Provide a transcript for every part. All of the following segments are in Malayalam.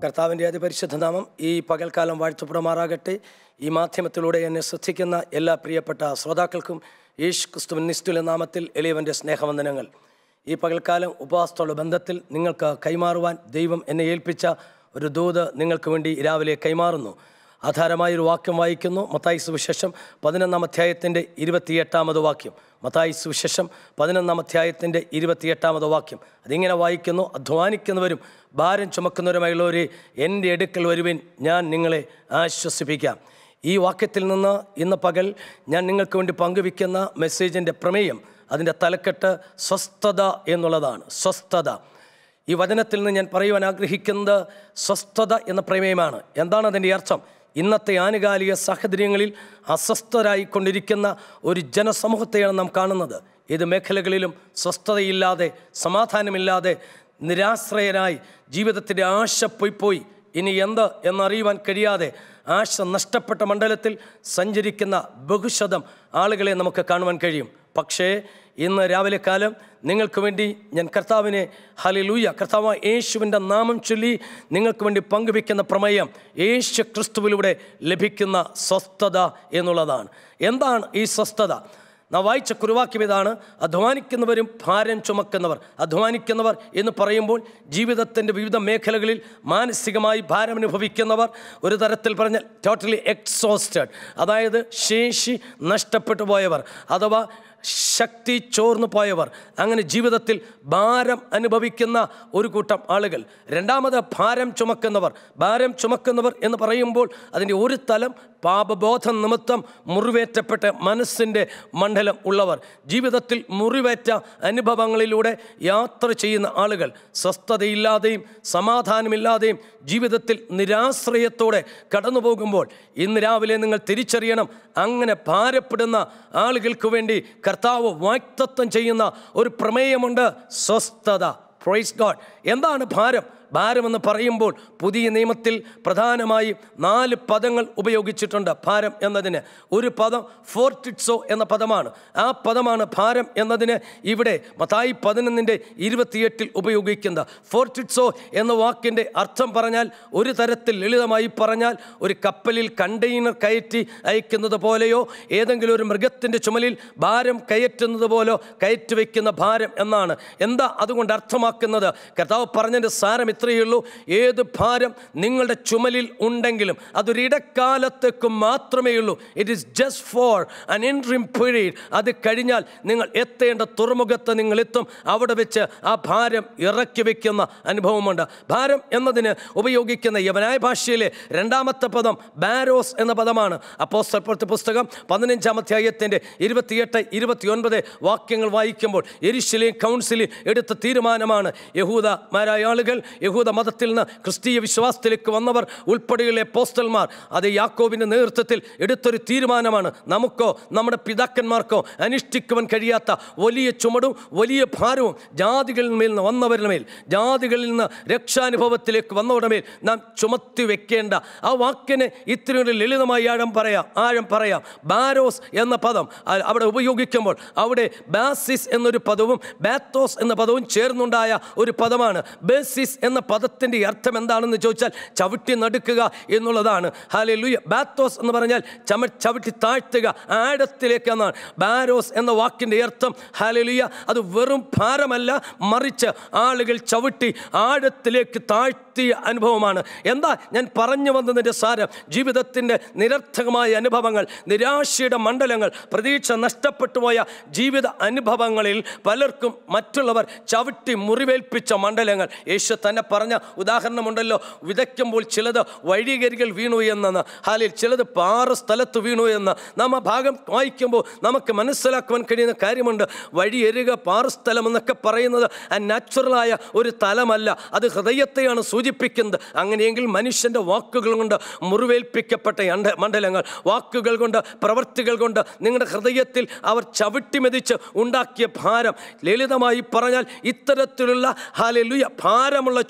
കർത്താവിൻ്റെ അതിപരിശുദ്ധ നാമം ഈ പകൽക്കാലം വാഴ്ത്തപ്പെടുമാറാകട്ടെ ഈ മാധ്യമത്തിലൂടെ എന്നെ ശ്രദ്ധിക്കുന്ന എല്ലാ പ്രിയപ്പെട്ട ശ്രോതാക്കൾക്കും യേശു ക്രിസ്തുവിൻ നിസ്തുല നാമത്തിൽ എളിയവൻ്റെ സ്നേഹവന്ദനങ്ങൾ ഈ പകൽക്കാലം ഉപവാസത്തോടെ ബന്ധത്തിൽ നിങ്ങൾക്ക് കൈമാറുവാൻ ദൈവം എന്നെ ഏൽപ്പിച്ച ഒരു ദൂത് നിങ്ങൾക്ക് വേണ്ടി രാവിലെ കൈമാറുന്നു ആധാരമായൊരു വാക്യം വായിക്കുന്നു മത്തായി സുവിശേഷം പതിനൊന്നാം അധ്യായത്തിൻ്റെ ഇരുപത്തിയെട്ടാമത് വാക്യം മത്തായി സുവിശേഷം പതിനൊന്നാം അധ്യായത്തിൻ്റെ ഇരുപത്തിയെട്ടാമത് വാക്യം അതിങ്ങനെ വായിക്കുന്നു അധ്വാനിക്കുന്നവരും ഭാരം ചുമക്കുന്നവരുമായുള്ളവരെ എൻ്റെ അടുക്കൽ വരുവിൻ ഞാൻ നിങ്ങളെ ആശ്വസിപ്പിക്കാം ഈ വാക്യത്തിൽ നിന്ന് ഇന്ന് പകൽ ഞാൻ നിങ്ങൾക്ക് വേണ്ടി പങ്കുവയ്ക്കുന്ന മെസ്സേജിൻ്റെ പ്രമേയം അതിൻ്റെ തലക്കെട്ട് സ്വസ്ഥത എന്നുള്ളതാണ് സ്വസ്ഥത ഈ വചനത്തിൽ നിന്ന് ഞാൻ പറയുവാൻ ആഗ്രഹിക്കുന്നത് സ്വസ്ഥത എന്ന പ്രമേയമാണ് എന്താണ് അതിൻ്റെ അർത്ഥം ഇന്നത്തെ ആനുകാലിക സാഹചര്യങ്ങളിൽ അസ്വസ്ഥരായിക്കൊണ്ടിരിക്കുന്ന ഒരു ജനസമൂഹത്തെയാണ് നാം കാണുന്നത് ഏത് മേഖലകളിലും സ്വസ്ഥതയില്ലാതെ സമാധാനമില്ലാതെ നിരാശ്രയരായി ജീവിതത്തിൻ്റെ ആശ പോയി പോയി ഇനി എന്ത് എന്നറിയുവാൻ കഴിയാതെ ആശ നഷ്ടപ്പെട്ട മണ്ഡലത്തിൽ സഞ്ചരിക്കുന്ന ബഹുശതം ആളുകളെ നമുക്ക് കാണുവാൻ കഴിയും പക്ഷേ ഇന്ന് രാവിലെ കാലം നിങ്ങൾക്ക് വേണ്ടി ഞാൻ കർത്താവിനെ ഹലിലൂയ കർത്താവ് യേശുവിൻ്റെ നാമം ചൊല്ലി നിങ്ങൾക്ക് വേണ്ടി പങ്കുവയ്ക്കുന്ന പ്രമേയം യേശു ക്രിസ്തുവിലൂടെ ലഭിക്കുന്ന സ്വസ്ഥത എന്നുള്ളതാണ് എന്താണ് ഈ സ്വസ്ഥത നാം വായിച്ച കുറുവാക്യം ഇതാണ് അധ്വാനിക്കുന്നവരും ഭാരം ചുമക്കുന്നവർ അധ്വാനിക്കുന്നവർ എന്ന് പറയുമ്പോൾ ജീവിതത്തിൻ്റെ വിവിധ മേഖലകളിൽ മാനസികമായി ഭാരം അനുഭവിക്കുന്നവർ ഒരു തരത്തിൽ പറഞ്ഞാൽ ടോട്ടലി എക്സോസ്റ്റഡ് അതായത് ശേഷി നഷ്ടപ്പെട്ടു പോയവർ അഥവാ ശക്തി ചോർന്നു പോയവർ അങ്ങനെ ജീവിതത്തിൽ ഭാരം അനുഭവിക്കുന്ന ഒരു കൂട്ടം ആളുകൾ രണ്ടാമത് ഭാരം ചുമക്കുന്നവർ ഭാരം ചുമക്കുന്നവർ എന്ന് പറയുമ്പോൾ അതിൻ്റെ ഒരു തലം പാപബോധം നിമിത്തം മുറിവേറ്റപ്പെട്ട മനസ്സിൻ്റെ മണ്ഡലം ഉള്ളവർ ജീവിതത്തിൽ മുറിവേറ്റ അനുഭവങ്ങളിലൂടെ യാത്ര ചെയ്യുന്ന ആളുകൾ സ്വസ്ഥതയില്ലാതെയും സമാധാനമില്ലാതെയും ജീവിതത്തിൽ നിരാശ്രയത്തോടെ കടന്നു പോകുമ്പോൾ ഇന്ന് രാവിലെ നിങ്ങൾ തിരിച്ചറിയണം അങ്ങനെ ഭാരപ്പെടുന്ന ആളുകൾക്ക് വേണ്ടി കർത്താവ് വാക്തത്വം ചെയ്യുന്ന ഒരു പ്രമേയമുണ്ട് സ്വസ്ഥത പ്രൈസ് ഗോഡ് എന്താണ് ഭാരം ഭാരമെന്ന് പറയുമ്പോൾ പുതിയ നിയമത്തിൽ പ്രധാനമായും നാല് പദങ്ങൾ ഉപയോഗിച്ചിട്ടുണ്ട് ഭാരം എന്നതിന് ഒരു പദം ഫോർട്ടിറ്റ്സോ എന്ന പദമാണ് ആ പദമാണ് ഭാരം എന്നതിന് ഇവിടെ മതായി പതിനൊന്നിൻ്റെ ഇരുപത്തിയെട്ടിൽ ഉപയോഗിക്കുന്നത് ഫോർട്ടിറ്റ്സോ എന്ന വാക്കിൻ്റെ അർത്ഥം പറഞ്ഞാൽ ഒരു തരത്തിൽ ലളിതമായി പറഞ്ഞാൽ ഒരു കപ്പലിൽ കണ്ടെയ്നർ കയറ്റി അയക്കുന്നത് പോലെയോ ഏതെങ്കിലും ഒരു മൃഗത്തിൻ്റെ ചുമലിൽ ഭാരം കയറ്റുന്നത് പോലോ കയറ്റി വയ്ക്കുന്ന ഭാരം എന്നാണ് എന്താ അതുകൊണ്ട് അർത്ഥമാക്കുന്നത് കർത്താവ് പറഞ്ഞതിൻ്റെ സാരം ഇത്രയേ ഉള്ളൂ ഏത് ഭാരം നിങ്ങളുടെ ചുമലിൽ ഉണ്ടെങ്കിലും അതൊരു ഇടക്കാലത്തേക്ക് മാത്രമേ ഉള്ളൂ ഇറ്റ് ഈസ് ജസ്റ്റ് ഫോർ അൻ എൻട്രിം പീരീഡ് അത് കഴിഞ്ഞാൽ നിങ്ങൾ എത്തേണ്ട തുറമുഖത്ത് നിങ്ങൾ എത്തും അവിടെ വെച്ച് ആ ഭാരം ഇറക്കി വെക്കുന്ന അനുഭവമുണ്ട് ഭാരം എന്നതിന് ഉപയോഗിക്കുന്ന യവനായ ഭാഷയിലെ രണ്ടാമത്തെ പദം ബാരോസ് എന്ന പദമാണ് അപ്പോസ്തലപ്രവൃത്തി പുസ്തകം പതിനഞ്ചാം അധ്യായത്തിൻ്റെ ഇരുപത്തിയെട്ട് ഇരുപത്തിയൊൻപത് വാക്യങ്ങൾ വായിക്കുമ്പോൾ എരിശിലെയും കൗൺസിലിൽ എടുത്ത തീരുമാനമാണ് യഹൂദമാരായ ആളുകൾ യഹൂദ മതത്തിൽ നിന്ന് ക്രിസ്തീയ വിശ്വാസത്തിലേക്ക് വന്നവർ ഉൾപ്പെടെയുള്ള പോസ്റ്റൽമാർ അത് യാക്കോബിൻ്റെ നേതൃത്വത്തിൽ എടുത്തൊരു തീരുമാനമാണ് നമുക്കോ നമ്മുടെ പിതാക്കന്മാർക്കോ അനുഷ്ഠിക്കുവാൻ കഴിയാത്ത വലിയ ചുമടും വലിയ ഭാരവും ജാതികളിൽ മേൽ നിന്ന് വന്നവരുടെ മേൽ ജാതികളിൽ നിന്ന് രക്ഷാനുഭവത്തിലേക്ക് വന്നവരുടെ മേൽ നാം ചുമത്തി വെക്കേണ്ട ആ വാക്കിന് ഇത്രയും ഒരു ലളിതമായി ആഴം പറയാം ആഴം പറയാം ബാരോസ് എന്ന പദം അ- അവിടെ ഉപയോഗിക്കുമ്പോൾ അവിടെ ബാസിസ് എന്നൊരു പദവും ബാത്തോസ് എന്ന പദവും ചേർന്നുണ്ടായ ഒരു പദമാണ് ബേസിസ് എന്ന പദത്തിൻ്റെ അർത്ഥം എന്താണെന്ന് ചോദിച്ചാൽ ചവിട്ടി നടുക്കുക എന്നുള്ളതാണ് ഹാലെ ലുയ ബാത്തോസ് എന്ന് പറഞ്ഞാൽ ചമ ചവിട്ടി താഴ്ത്തുക ആഴത്തിലേക്ക് എന്നാണ് ബാരോസ് എന്ന വാക്കിൻ്റെ അർത്ഥം ഹാലലുയ അത് വെറും ഭാരമല്ല മറിച്ച് ആളുകൾ ചവിട്ടി ആഴത്തിലേക്ക് താഴ്ത്തിയ അനുഭവമാണ് എന്താ ഞാൻ പറഞ്ഞു വന്നതിൻ്റെ സാരം ജീവിതത്തിൻ്റെ നിരർത്ഥകമായ അനുഭവങ്ങൾ നിരാശയുടെ മണ്ഡലങ്ങൾ പ്രതീക്ഷ നഷ്ടപ്പെട്ടു പോയ ജീവിത അനുഭവങ്ങളിൽ പലർക്കും മറ്റുള്ളവർ ചവിട്ടി മുറിവേൽപ്പിച്ച മണ്ഡലങ്ങൾ യേശു തന്നെ പറഞ്ഞ ഉദാഹരണമുണ്ടല്ലോ വിതയ്ക്കുമ്പോൾ ചിലത് വഴികരികൾ വീണു എന്നെന്ന് ഹാലിൽ ചിലത് പാറ സ്ഥലത്ത് വീണു എന്ന് നാം ആ ഭാഗം വായിക്കുമ്പോൾ നമുക്ക് മനസ്സിലാക്കുവാൻ കഴിയുന്ന കാര്യമുണ്ട് വഴിയെരുക പാറസ്ഥലം എന്നൊക്കെ പറയുന്നത് നാച്ചുറലായ ഒരു തലമല്ല അത് ഹൃദയത്തെയാണ് സൂചിപ്പിക്കുന്നത് അങ്ങനെയെങ്കിൽ മനുഷ്യൻ്റെ വാക്കുകൾ കൊണ്ട് മുറിവേൽപ്പിക്കപ്പെട്ട അണ്ട- മണ്ഡലങ്ങൾ വാക്കുകൾ കൊണ്ട് പ്രവർത്തികൾ കൊണ്ട് നിങ്ങളുടെ ഹൃദയത്തിൽ അവർ ചവിട്ടിമെതിച്ച് ഉണ്ടാക്കിയ ഭാരം ലളിതമായി പറഞ്ഞാൽ ഇത്തരത്തിലുള്ള ഹാലലുയ ഭാരമുള്ള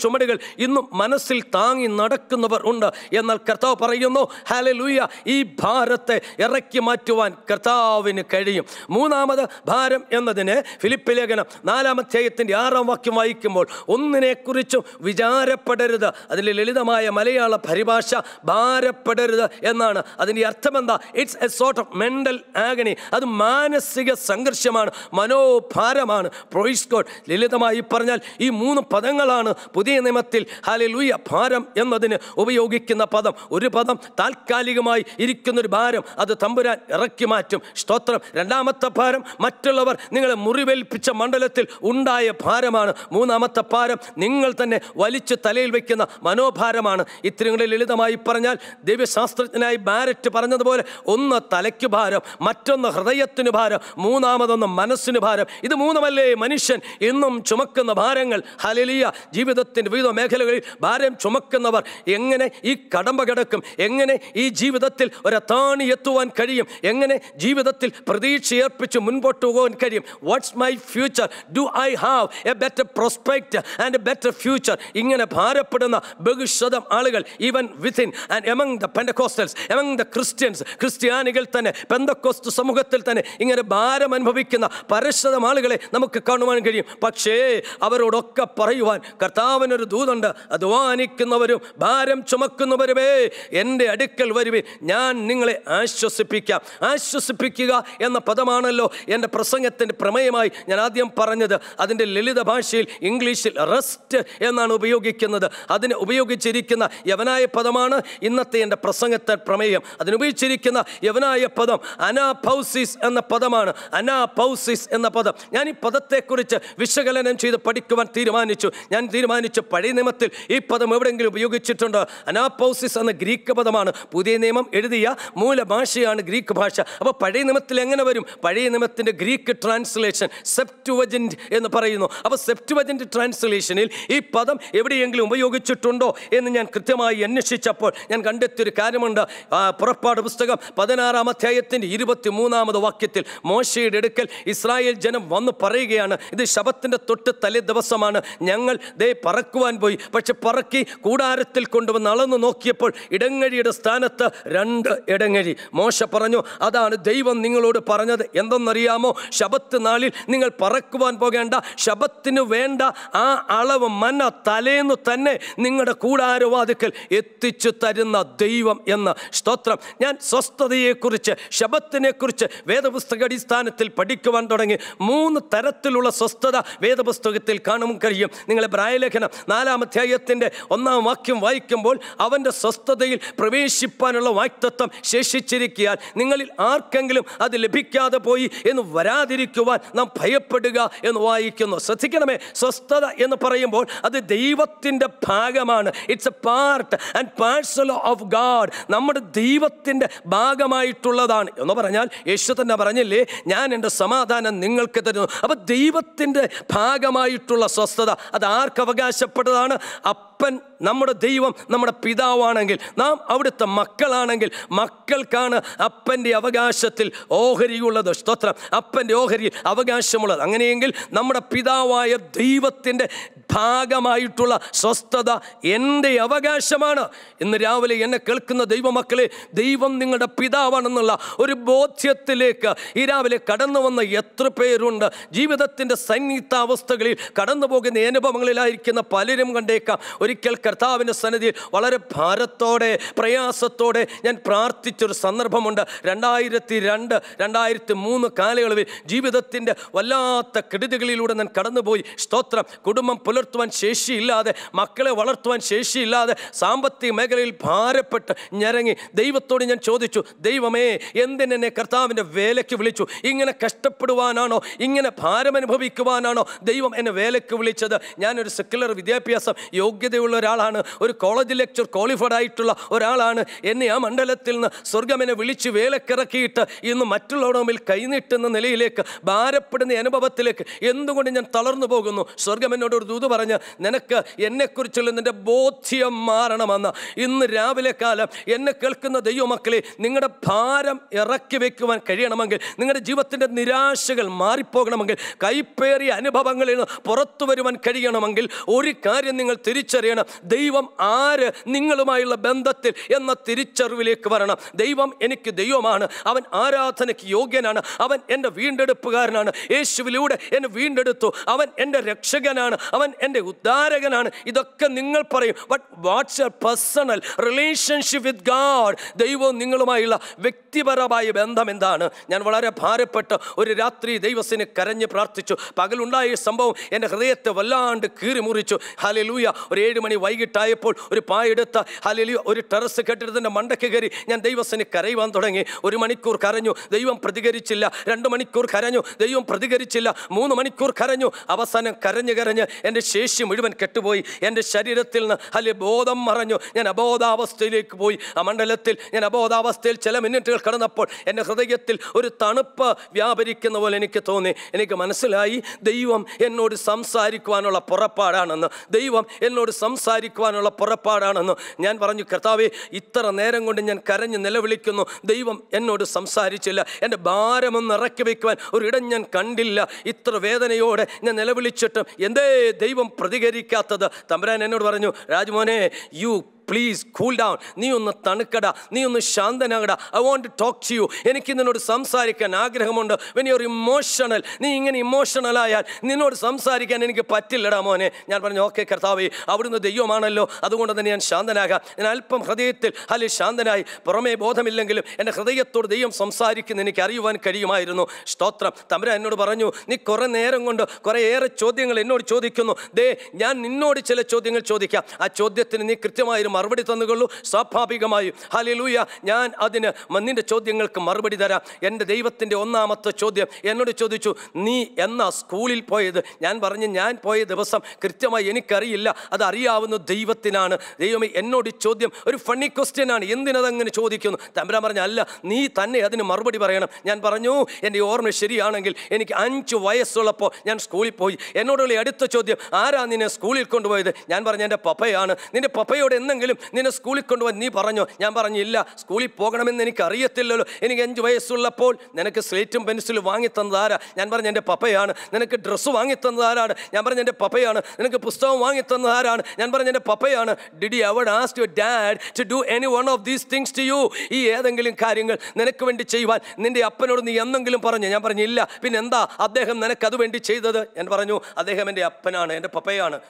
ചുമടുകൾ ഇന്നും മനസ്സിൽ താങ്ങി നടക്കുന്നവർ ഉണ്ട് എന്നാൽ കർത്താവ് പറയുന്നു ഹാലലൂയ ഈ ഭാരത്തെ ഇറക്കി മാറ്റുവാൻ കർത്താവിന് കഴിയും മൂന്നാമത് ഭാരം എന്നതിന് ഫിലിപ്പ് ലേഖനം നാലാമധ്യായത്തിൻ്റെ ആറാം വാക്യം വായിക്കുമ്പോൾ ഒന്നിനെക്കുറിച്ചും വിചാരപ്പെടരുത് അതിൻ്റെ ലളിതമായ മലയാള പരിഭാഷ ഭാരപ്പെടരുത് എന്നാണ് അതിൻ്റെ അർത്ഥം എന്താ it's a sort of mental agony അത് മാനസിക സംഘർഷമാണ് മനോഭാരമാണ് പ്രോയിസ്കോട്ട് ലളിതമായി പറഞ്ഞാൽ ഈ മൂന്ന് പദങ്ങളാണ് പുതിയ നിയമത്തിൽ ഹാലലൂയ ഭാരം എന്നതിന് ഉപയോഗിക്കുന്ന പദം ഒരു പദം താൽക്കാലികമായി ഇരിക്കുന്നൊരു ഭാരം അത് തമ്പുരാൻ ഇറക്കി മാറ്റും സ്തോത്രം രണ്ടാമത്തെ ഭാരം മറ്റുള്ളവർ നിങ്ങളെ മുറിവേൽപ്പിച്ച മണ്ഡലത്തിൽ ഉണ്ടായ ഭാരമാണ് മൂന്നാമത്തെ ഭാരം നിങ്ങൾ തന്നെ വലിച്ചു തലയിൽ വയ്ക്കുന്ന മനോഭാരമാണ് ഇത്രയും കൂടെ ലളിതമായി പറഞ്ഞാൽ ദൈവശാസ്ത്രജ്ഞനായി ബാരറ്റ് പറഞ്ഞതുപോലെ ഒന്ന് തലയ്ക്ക് ഭാരം മറ്റൊന്ന് ഹൃദയത്തിന് ഭാരം മൂന്നാമതൊന്ന് മനസ്സിന് ഭാരം ഇത് മൂന്നുമല്ലേ മനുഷ്യൻ ഇന്നും ചുമക്കുന്ന ഭാരങ്ങൾ ഹലലിയ ജീവിതത്തിൻ്റെ വിവിധ മേഖലകളിൽ ഭാരം ചുമക്കുന്നവർ എങ്ങനെ ഈ കടമ്പ കിടക്കും എങ്ങനെ ഈ ജീവിതത്തിൽ ഒരത്താണി എത്തുവാൻ കഴിയും എങ്ങനെ ജീവിതത്തിൽ പ്രതീക്ഷ ഏർപ്പിച്ച് മുൻപോട്ട് പോകാൻ കഴിയും what's my future do I have a better prospect and a better future ഇങ്ങനെ ഭാരപ്പെടുന്ന ബഹുശതം ആളുകൾ even within and among the Pentecostals among the Christians ക്രിസ്ത്യാനികൾ തന്നെ പെന്തക്കോസ്റ്റ് സമൂഹത്തിൽ തന്നെ ഇങ്ങനെ ഭാരം അനുഭവിക്കുന്ന പരശതം ആളുകളെ നമുക്ക് കാണുവാൻ കഴിയും പക്ഷേ അവരോടൊക്കെ പറയുവാൻ കർത്താവിനൊരു ദൂതുണ്ട് അധ്വാനിക്കുന്നവരും ഭാരം ചുമക്കുന്നവരുമേ എൻ്റെ അടുക്കൽ വരുവിൻ ഞാൻ നിങ്ങളെ ആശ്വസിപ്പിക്കാം ആശ്വസിപ്പിക്കുക എന്ന പദമാണല്ലോ എൻ്റെ പ്രസംഗത്തിൻ്റെ പ്രമേയമായി ഞാൻ ആദ്യം പറഞ്ഞത് അതിൻ്റെ ലളിത ഭാഷയിൽ ഇംഗ്ലീഷിൽ റെസ്റ്റ് എന്നാണ് ഉപയോഗിക്കുന്നത് അതിന് ഉപയോഗിച്ചിരിക്കുന്ന യവനായ പദമാണ് ഇന്നത്തെ എൻ്റെ പ്രസംഗത്തെ പ്രമേയം അതിനുപയോഗിച്ചിരിക്കുന്ന യവനായ പദം അനാപൗസിസ് എന്ന പദമാണ് അനാപൗസിസ് എന്ന പദം ഞാൻ ഈ പദത്തെക്കുറിച്ച് വിശകലനം ചെയ്ത് പഠിക്കുവാൻ തീരുമാനിച്ചു ഞാൻ തീരുമാനിച്ചു പഴയ നിയമത്തിൽ ഈ പദം എവിടെയെങ്കിലും ഉപയോഗിച്ചിട്ടുണ്ടോ അനാപൗസിസ് എന്ന ഗ്രീക്ക് പദമാണ് പുതിയ നിയമം എഴുതിയ മൂലഭാഷയാണ് ഗ്രീക്ക് ഭാഷ അപ്പോൾ പഴയ നിയമത്തിൽ എങ്ങനെ വരും പഴയ നിയമത്തിൻ്റെ ഗ്രീക്ക് ട്രാൻസ്ലേഷൻ സെപ്റ്റുവജൻറ്റ് എന്ന് പറയുന്നു അപ്പോൾ സെപ്റ്റുവജൻറ്റ് ട്രാൻസ്ലേഷനിൽ ഈ പദം എവിടെയെങ്കിലും ഉപയോഗിച്ചിട്ടുണ്ടോ എന്ന് ഞാൻ കൃത്യമായി അന്വേഷിച്ചപ്പോൾ ഞാൻ കണ്ടെത്തിയൊരു കാര്യമുണ്ട് ആ, പുറപ്പാട് പുസ്തകം പതിനാറാം അധ്യായത്തിൻ്റെ ഇരുപത്തി മൂന്നാമത് വാക്യത്തിൽ മോശയുടെ അടുക്കൽ ഇസ്രായേൽ ജനം വന്ന് പറയുകയാണ് ഇത് ശബത്തിൻ്റെ തൊട്ട് തലേ ദിവസമാണ് ഞങ്ങൾ ദേ പറക്കുവാൻ പോയി പക്ഷെ പറക്കി കൂടാരത്തിൽ കൊണ്ടുവന്ന് അളന്നു നോക്കിയപ്പോൾ ഇടങ്ങഴിയുടെ സ്ഥാനത്ത് രണ്ട് ഇടങ്ങഴി മോശ പറഞ്ഞു അതാണ് ദൈവം നിങ്ങളോട് പറഞ്ഞത് എന്തെന്നറിയാമോ ശബത്ത് നാളിൽ നിങ്ങൾ പറക്കുവാൻ പോകേണ്ട ശബത്തിന് വേണ്ട ആ അളവ് മന്ന തലേന്ന് തന്നെ നിങ്ങളുടെ കൂടാരവാതിക്കൽ എത്തിച്ചു തരുന്ന ദൈവം എന്ന സ്തോത്രം ഞാൻ സ്വസ്ഥതയെക്കുറിച്ച് ശബത്തിനെക്കുറിച്ച് വേദപുസ്തക അടിസ്ഥാനത്തിൽ പഠിക്കുവാൻ തുടങ്ങി മൂന്ന് തരത്തിലുള്ള സ്വസ്ഥത വേദപുസ്തകത്തിൽ കാണും കഴിയും നിങ്ങളെ ബ്രായലേഖനം നാലാം അധ്യായത്തിൻ്റെ ഒന്നാം വാക്യം വായിക്കുമ്പോൾ അവൻ്റെ സ്വസ്ഥതയിൽ പ്രവേശിപ്പാനുള്ള വാക്തത്വം ശേഷിച്ചിരിക്കാൻ നിങ്ങളിൽ ആർക്കെങ്കിലും അത് ലഭിക്കാതെ പോയി എന്ന് വരാതിരിക്കുവാൻ നാം ഭയപ്പെടുക എന്ന് വായിക്കുന്നു ശ്രദ്ധിക്കണമേ സ്വസ്ഥത എന്ന് പറയുമ്പോൾ അത് ദൈവത്തിൻ്റെ ഭാഗമാണ് it's a part and parcel of God നമ്മുടെ ദൈവത്തിൻ്റെ ഭാഗമായിട്ടുള്ളതാണ് എന്ന് പറഞ്ഞാൽ യേശു തന്നെ പറഞ്ഞില്ലേ ഞാൻ എൻ്റെ സമാധാനം നിങ്ങൾക്ക് തരുന്നു അപ്പോൾ ദൈവത്തിൻ്റെ ഭാഗമായിട്ടുള്ള സ്വസ്ഥത അത് ആർക്ക് അവകാശപ്പെട്ടതാണ് അപ്പൻ നമ്മുടെ ദൈവം നമ്മുടെ പിതാവാണെങ്കിൽ നാം അവിടുത്തെ മക്കളാണെങ്കിൽ മക്കൾക്കാണ് അപ്പൻ്റെ അവകാശത്തിൽ ഓഹരിയുള്ളത് സ്തോത്രം അപ്പൻ്റെ ഓഹരിയിൽ അവകാശമുള്ളത് അങ്ങനെയെങ്കിൽ നമ്മുടെ പിതാവായ ദൈവത്തിൻ്റെ ഭാഗമായിട്ടുള്ള സ്വസ്ഥത എൻ്റെ അവകാശമാണ് ഇന്ന് രാവിലെ എന്നെ കേൾക്കുന്ന ദൈവമക്കളെ ദൈവം നിങ്ങളുടെ പിതാവാണെന്നുള്ള ഒരു ബോധ്യത്തിലേക്ക് ഈ രാവിലെ കടന്നു വന്ന എത്ര പേരുണ്ട് ജീവിതത്തിൻ്റെ സന്നിഗ്ധാവസ്ഥകളിൽ കടന്നു പോകുന്ന അനുഭവങ്ങളിലായിരിക്കുന്ന പലരും കണ്ടേക്കാം ഒരിക്കൽ കർത്താവിൻ്റെ സന്നിധിയിൽ വളരെ ഭാരത്തോടെ പ്രയാസത്തോടെ ഞാൻ പ്രാർത്ഥിച്ചൊരു സന്ദർഭമുണ്ട് രണ്ടായിരത്തി രണ്ട് രണ്ടായിരത്തി മൂന്ന് കാലയളവിൽ ജീവിതത്തിൻ്റെ വല്ലാത്ത കെടുതികളിലൂടെ ഞാൻ കടന്നുപോയി സ്തോത്രം കുടുംബം പുലർത്തുവാൻ ശേഷിയില്ലാതെ മക്കളെ വളർത്തുവാൻ ശേഷിയില്ലാതെ സാമ്പത്തിക മേഖലയിൽ ഭാരപ്പെട്ട് ഞരങ്ങി ദൈവത്തോട് ഞാൻ ചോദിച്ചു ദൈവമേ എന്തിനെന്നെ കർത്താവിൻ്റെ വേലയ്ക്ക് വിളിച്ചു ഇങ്ങനെ കഷ്ടപ്പെടുവാനാണോ ഇങ്ങനെ ഭാരം അനുഭവിക്കുവാനാണോ ദൈവം എന്നെ വേലയ്ക്ക് വിളിച്ചത് ഞാനൊരു സെക്കുലർ വിദ്യാഭ്യാസം യോഗ്യത യോഗ്യതയുള്ള ഒരാളാണ് ഒരു കോളേജ് ലെക്ചർ ക്വാളിഫൈഡ് ആയിട്ടുള്ള ഒരാളാണ് എന്നെ ആ മണ്ഡലത്തിൽ നിന്ന് സ്വർഗം എന്നെ വിളിച്ച് വേലക്കിറക്കിയിട്ട് ഇന്ന് മറ്റുള്ളവരുടെ മുമ്പിൽ കൈനീട്ടുന്ന നിലയിലേക്ക് ഭാരപ്പെടുന്ന ഈ അനുഭവത്തിലേക്ക് എന്തുകൊണ്ട് ഞാൻ തളർന്നു പോകുന്നു സ്വർഗം എന്നോട് ഒരു ദൂത് പറഞ്ഞ് നിനക്ക് എന്നെക്കുറിച്ചുള്ള നിന്റെ ബോധ്യം മാറണമെന്ന് ഇന്ന് രാവിലെ കാലം എന്നെ കേൾക്കുന്ന ദൈവമക്കളെ നിങ്ങളുടെ ഭാരം ഇറക്കി വെക്കുവാൻ കഴിയണമെങ്കിൽ നിങ്ങളുടെ ജീവിതത്തിൻ്റെ നിരാശകൾ മാറിപ്പോകണമെങ്കിൽ കൈപ്പേറിയ അനുഭവങ്ങളിൽ നിന്ന് പുറത്തു വരുവാൻ കഴിയണമെങ്കിൽ ഒരു കാര്യം നിങ്ങൾ തിരിച്ചറിയണം ദൈവം ആര് നിങ്ങളുമായുള്ള ബന്ധത്തിൽ എന്ന തിരിച്ചറിവിലേക്ക് വരണം ദൈവം എനിക്ക് ദൈവമാണ് അവൻ ആരാധനയ്ക്ക് യോഗ്യനാണ് അവൻ എൻ്റെ വീണ്ടെടുപ്പുകാരനാണ് യേശുവിലൂടെ എന്നെ വീണ്ടെടുത്തു അവൻ എൻ്റെ രക്ഷകനാണ് അവൻ എൻ്റെ ഉദ്ധാരകനാണ് ഇതൊക്കെ നിങ്ങൾ പറയും but what's a personal relationship with God ദൈവവും നിങ്ങളുമായുള്ള വ്യക്തിപരമായ ബന്ധം എന്താണ് ഞാൻ വളരെ ഭാരപ്പെട്ട് ഒരു രാത്രി ദൈവത്തിന് കരഞ്ഞ് പ്രാർത്ഥിച്ചു പകലുണ്ടായ ഈ സംഭവം എൻ്റെ ഹൃദയത്തെ വല്ലാണ്ട് കീറി മുറിച്ചു ഹലലൂയ ഒരു ഏഴ് മണി വൈകിട്ടായപ്പോൾ ഒരു പായെടുത്ത ഹലലൂയ ഒരു ടെറസ് കെട്ടിടത്തിൻ്റെ മണ്ടയ്ക്ക് കയറി ഞാൻ ദൈവത്തിന് കരയുവാൻ തുടങ്ങി ഒരു മണിക്കൂർ കരഞ്ഞു ദൈവം പ്രതികരിച്ചില്ല രണ്ട് മണിക്കൂർ കരഞ്ഞു ദൈവം പ്രതികരിച്ചില്ല മൂന്ന് മണിക്കൂർ കരഞ്ഞു അവസാനം കരഞ്ഞ് കരഞ്ഞ് എൻ്റെ ശേഷി മുഴുവൻ കെട്ടുപോയി എൻ്റെ ശരീരത്തിൽ നിന്ന് അല്ലെ ബോധം മറഞ്ഞു ഞാൻ അബോധാവസ്ഥയിലേക്ക് പോയി ആ മണ്ഡലത്തിൽ ഞാൻ അബോധാവസ്ഥയിൽ ചില മിനിറ്റുകൾ കടന്നപ്പോൾ എൻ്റെ ഹൃദയത്തിൽ ഒരു തണുപ്പ് വ്യാപരിക്കുന്ന പോലെ എനിക്ക് തോന്നി എനിക്ക് മനസ്സിലായി ദൈവം എന്നോട് സംസാരിക്കുവാനുള്ള പുറപ്പാടാണെന്ന് ദൈവം എന്നോട് സംസാരിക്കുവാനുള്ള പുറപ്പാടാണെന്ന് ഞാൻ പറഞ്ഞു കർത്താവെ ഇത്ര നേരം കൊണ്ട് ഞാൻ കരഞ്ഞ് നിലവിളിക്കുന്നു ദൈവം എന്നോട് സംസാരിച്ചില്ല എൻ്റെ ഭാരമൊന്ന് ഇറക്കി വയ്ക്കുവാൻ ഒരിടം ഞാൻ കണ്ടില്ല ഇത്ര വേദനയോടെ ഞാൻ നിലവിളിച്ചിട്ടും എന്തേ ദൈവം പ്രതികരിക്കാത്തത് തമ്പുരാൻ എന്നോട് പറഞ്ഞു രാജ്മോനെ യു പ്ലീസ് കൂൾ ഡൗൺ നീ ഒന്ന് തണുക്കട നീ ഒന്ന് ശാന്തനാകട I want to talk to you എനിക്ക് നിന്നോട് സംസാരിക്കാൻ ആഗ്രഹമുണ്ട് വെൻ യു ഇമോഷണൽ നീ ഇങ്ങനെ ഇമോഷണൽ ആയാൽ നിന്നോട് സംസാരിക്കാൻ എനിക്ക് പറ്റില്ലടാ മോനെ ഞാൻ പറഞ്ഞു ഓക്കെ കർത്താവേ അവിടുന്ന് ദൈവമാണല്ലോ അതുകൊണ്ട് തന്നെ ഞാൻ ശാന്തനാകാം ഞാൻ അല്പം ഹൃദയത്തിൽ അല്ലെ ശാന്തനായി പുറമേ ബോധമില്ലെങ്കിലും എൻ്റെ ഹൃദയത്തോട് ദൈവം സംസാരിക്കുന്ന എനിക്ക് അറിയുവാൻ കഴിയുമായിരുന്നു സ്തോത്രം തമ്പുരാൻ എന്നോട് പറഞ്ഞു നീ കുറേ നേരം കൊണ്ട് കുറേ ഏറെ ചോദ്യങ്ങൾ എന്നോട് ചോദിക്കുന്നു ദേ ഞാൻ നിന്നോട് ചില ചോദ്യങ്ങൾ ചോദിക്കാം ആ ചോദ്യത്തിന് നീ കൃത്യമായൊരു മറുപടി തന്നുകൊള്ളൂ സ്വാഭാവികമായും ഹലിലൂയ ഞാൻ അതിന് നിന്റെ ചോദ്യങ്ങൾക്ക് മറുപടി തരാം എൻ്റെ ദൈവത്തിൻ്റെ ഒന്നാമത്തെ ചോദ്യം എന്നോട് ചോദിച്ചു നീ എന്നാ സ്കൂളിൽ പോയത് ഞാൻ പറഞ്ഞു ഞാൻ പോയ ദിവസം കൃത്യമായി എനിക്കറിയില്ല അത് അറിയാവുന്ന ദൈവത്തിനാണ് ദൈവമേ എന്നോട് ഈ ചോദ്യം ഒരു ഫണ്ണി ക്വസ്റ്റ്യൻ ആണ് എന്തിനതങ്ങനെ ചോദിക്കുന്നു തമ്പുരാൻ പറഞ്ഞ അല്ല നീ തന്നെ അതിന് മറുപടി പറയണം ഞാൻ പറഞ്ഞു എൻ്റെ ഓർമ്മ ശരിയാണെങ്കിൽ എനിക്ക് അഞ്ച് വയസ്സുള്ളപ്പോൾ ഞാൻ സ്കൂളിൽ പോയി എന്നോടുള്ള ഈ അടുത്ത ചോദ്യം ആരാ നിന്നെ സ്കൂളിൽ കൊണ്ടുപോയത് ഞാൻ പറഞ്ഞു എൻ്റെ പപ്പയാണ് നിന്റെ പപ്പയോട് എന്തെങ്കിലും നിന്നെ സ്കൂളിൽ കൊണ്ടുപോകാൻ നീ പറഞ്ഞോ ഞാൻ പറഞ്ഞു ഇല്ല സ്കൂളിൽ പോകണമെന്ന് എനിക്ക് അറിയത്തില്ലല്ലോ എനിക്ക് അഞ്ച് വയസ്സുള്ളപ്പോൾ നിനക്ക് സ്ലേറ്റും പെൻസിലും വാങ്ങി തന്നത് ആരാ ഞാൻ പറഞ്ഞു എൻ്റെ പപ്പയാണ് നിനക്ക് ഡ്രസ്സ് വാങ്ങി തന്നത് ആരാണ് ഞാൻ പറഞ്ഞു എൻ്റെ പപ്പയാണ് നിനക്ക് പുസ്തകം വാങ്ങി തന്നത് ആരാണ് ഞാൻ പറഞ്ഞു എൻ്റെ പപ്പയാണ് did you ever asked your dad to do any one of these things to you ഈ ഏതെങ്കിലും കാര്യങ്ങൾ നിനക്ക് വേണ്ടി ചെയ്യുവാൻ നിന്റെ അപ്പനോട് നീ എന്തെങ്കിലും പറഞ്ഞു ഞാൻ പറഞ്ഞു ഇല്ല പിന്നെ എന്താ അദ്ദേഹം നിനക്ക് അത് വേണ്ടി ചെയ്തത് ഞാൻ പറഞ്ഞു അദ്ദേഹം എൻ്റെ അപ്പനാണ് എൻ്റെ പപ്പയാണ്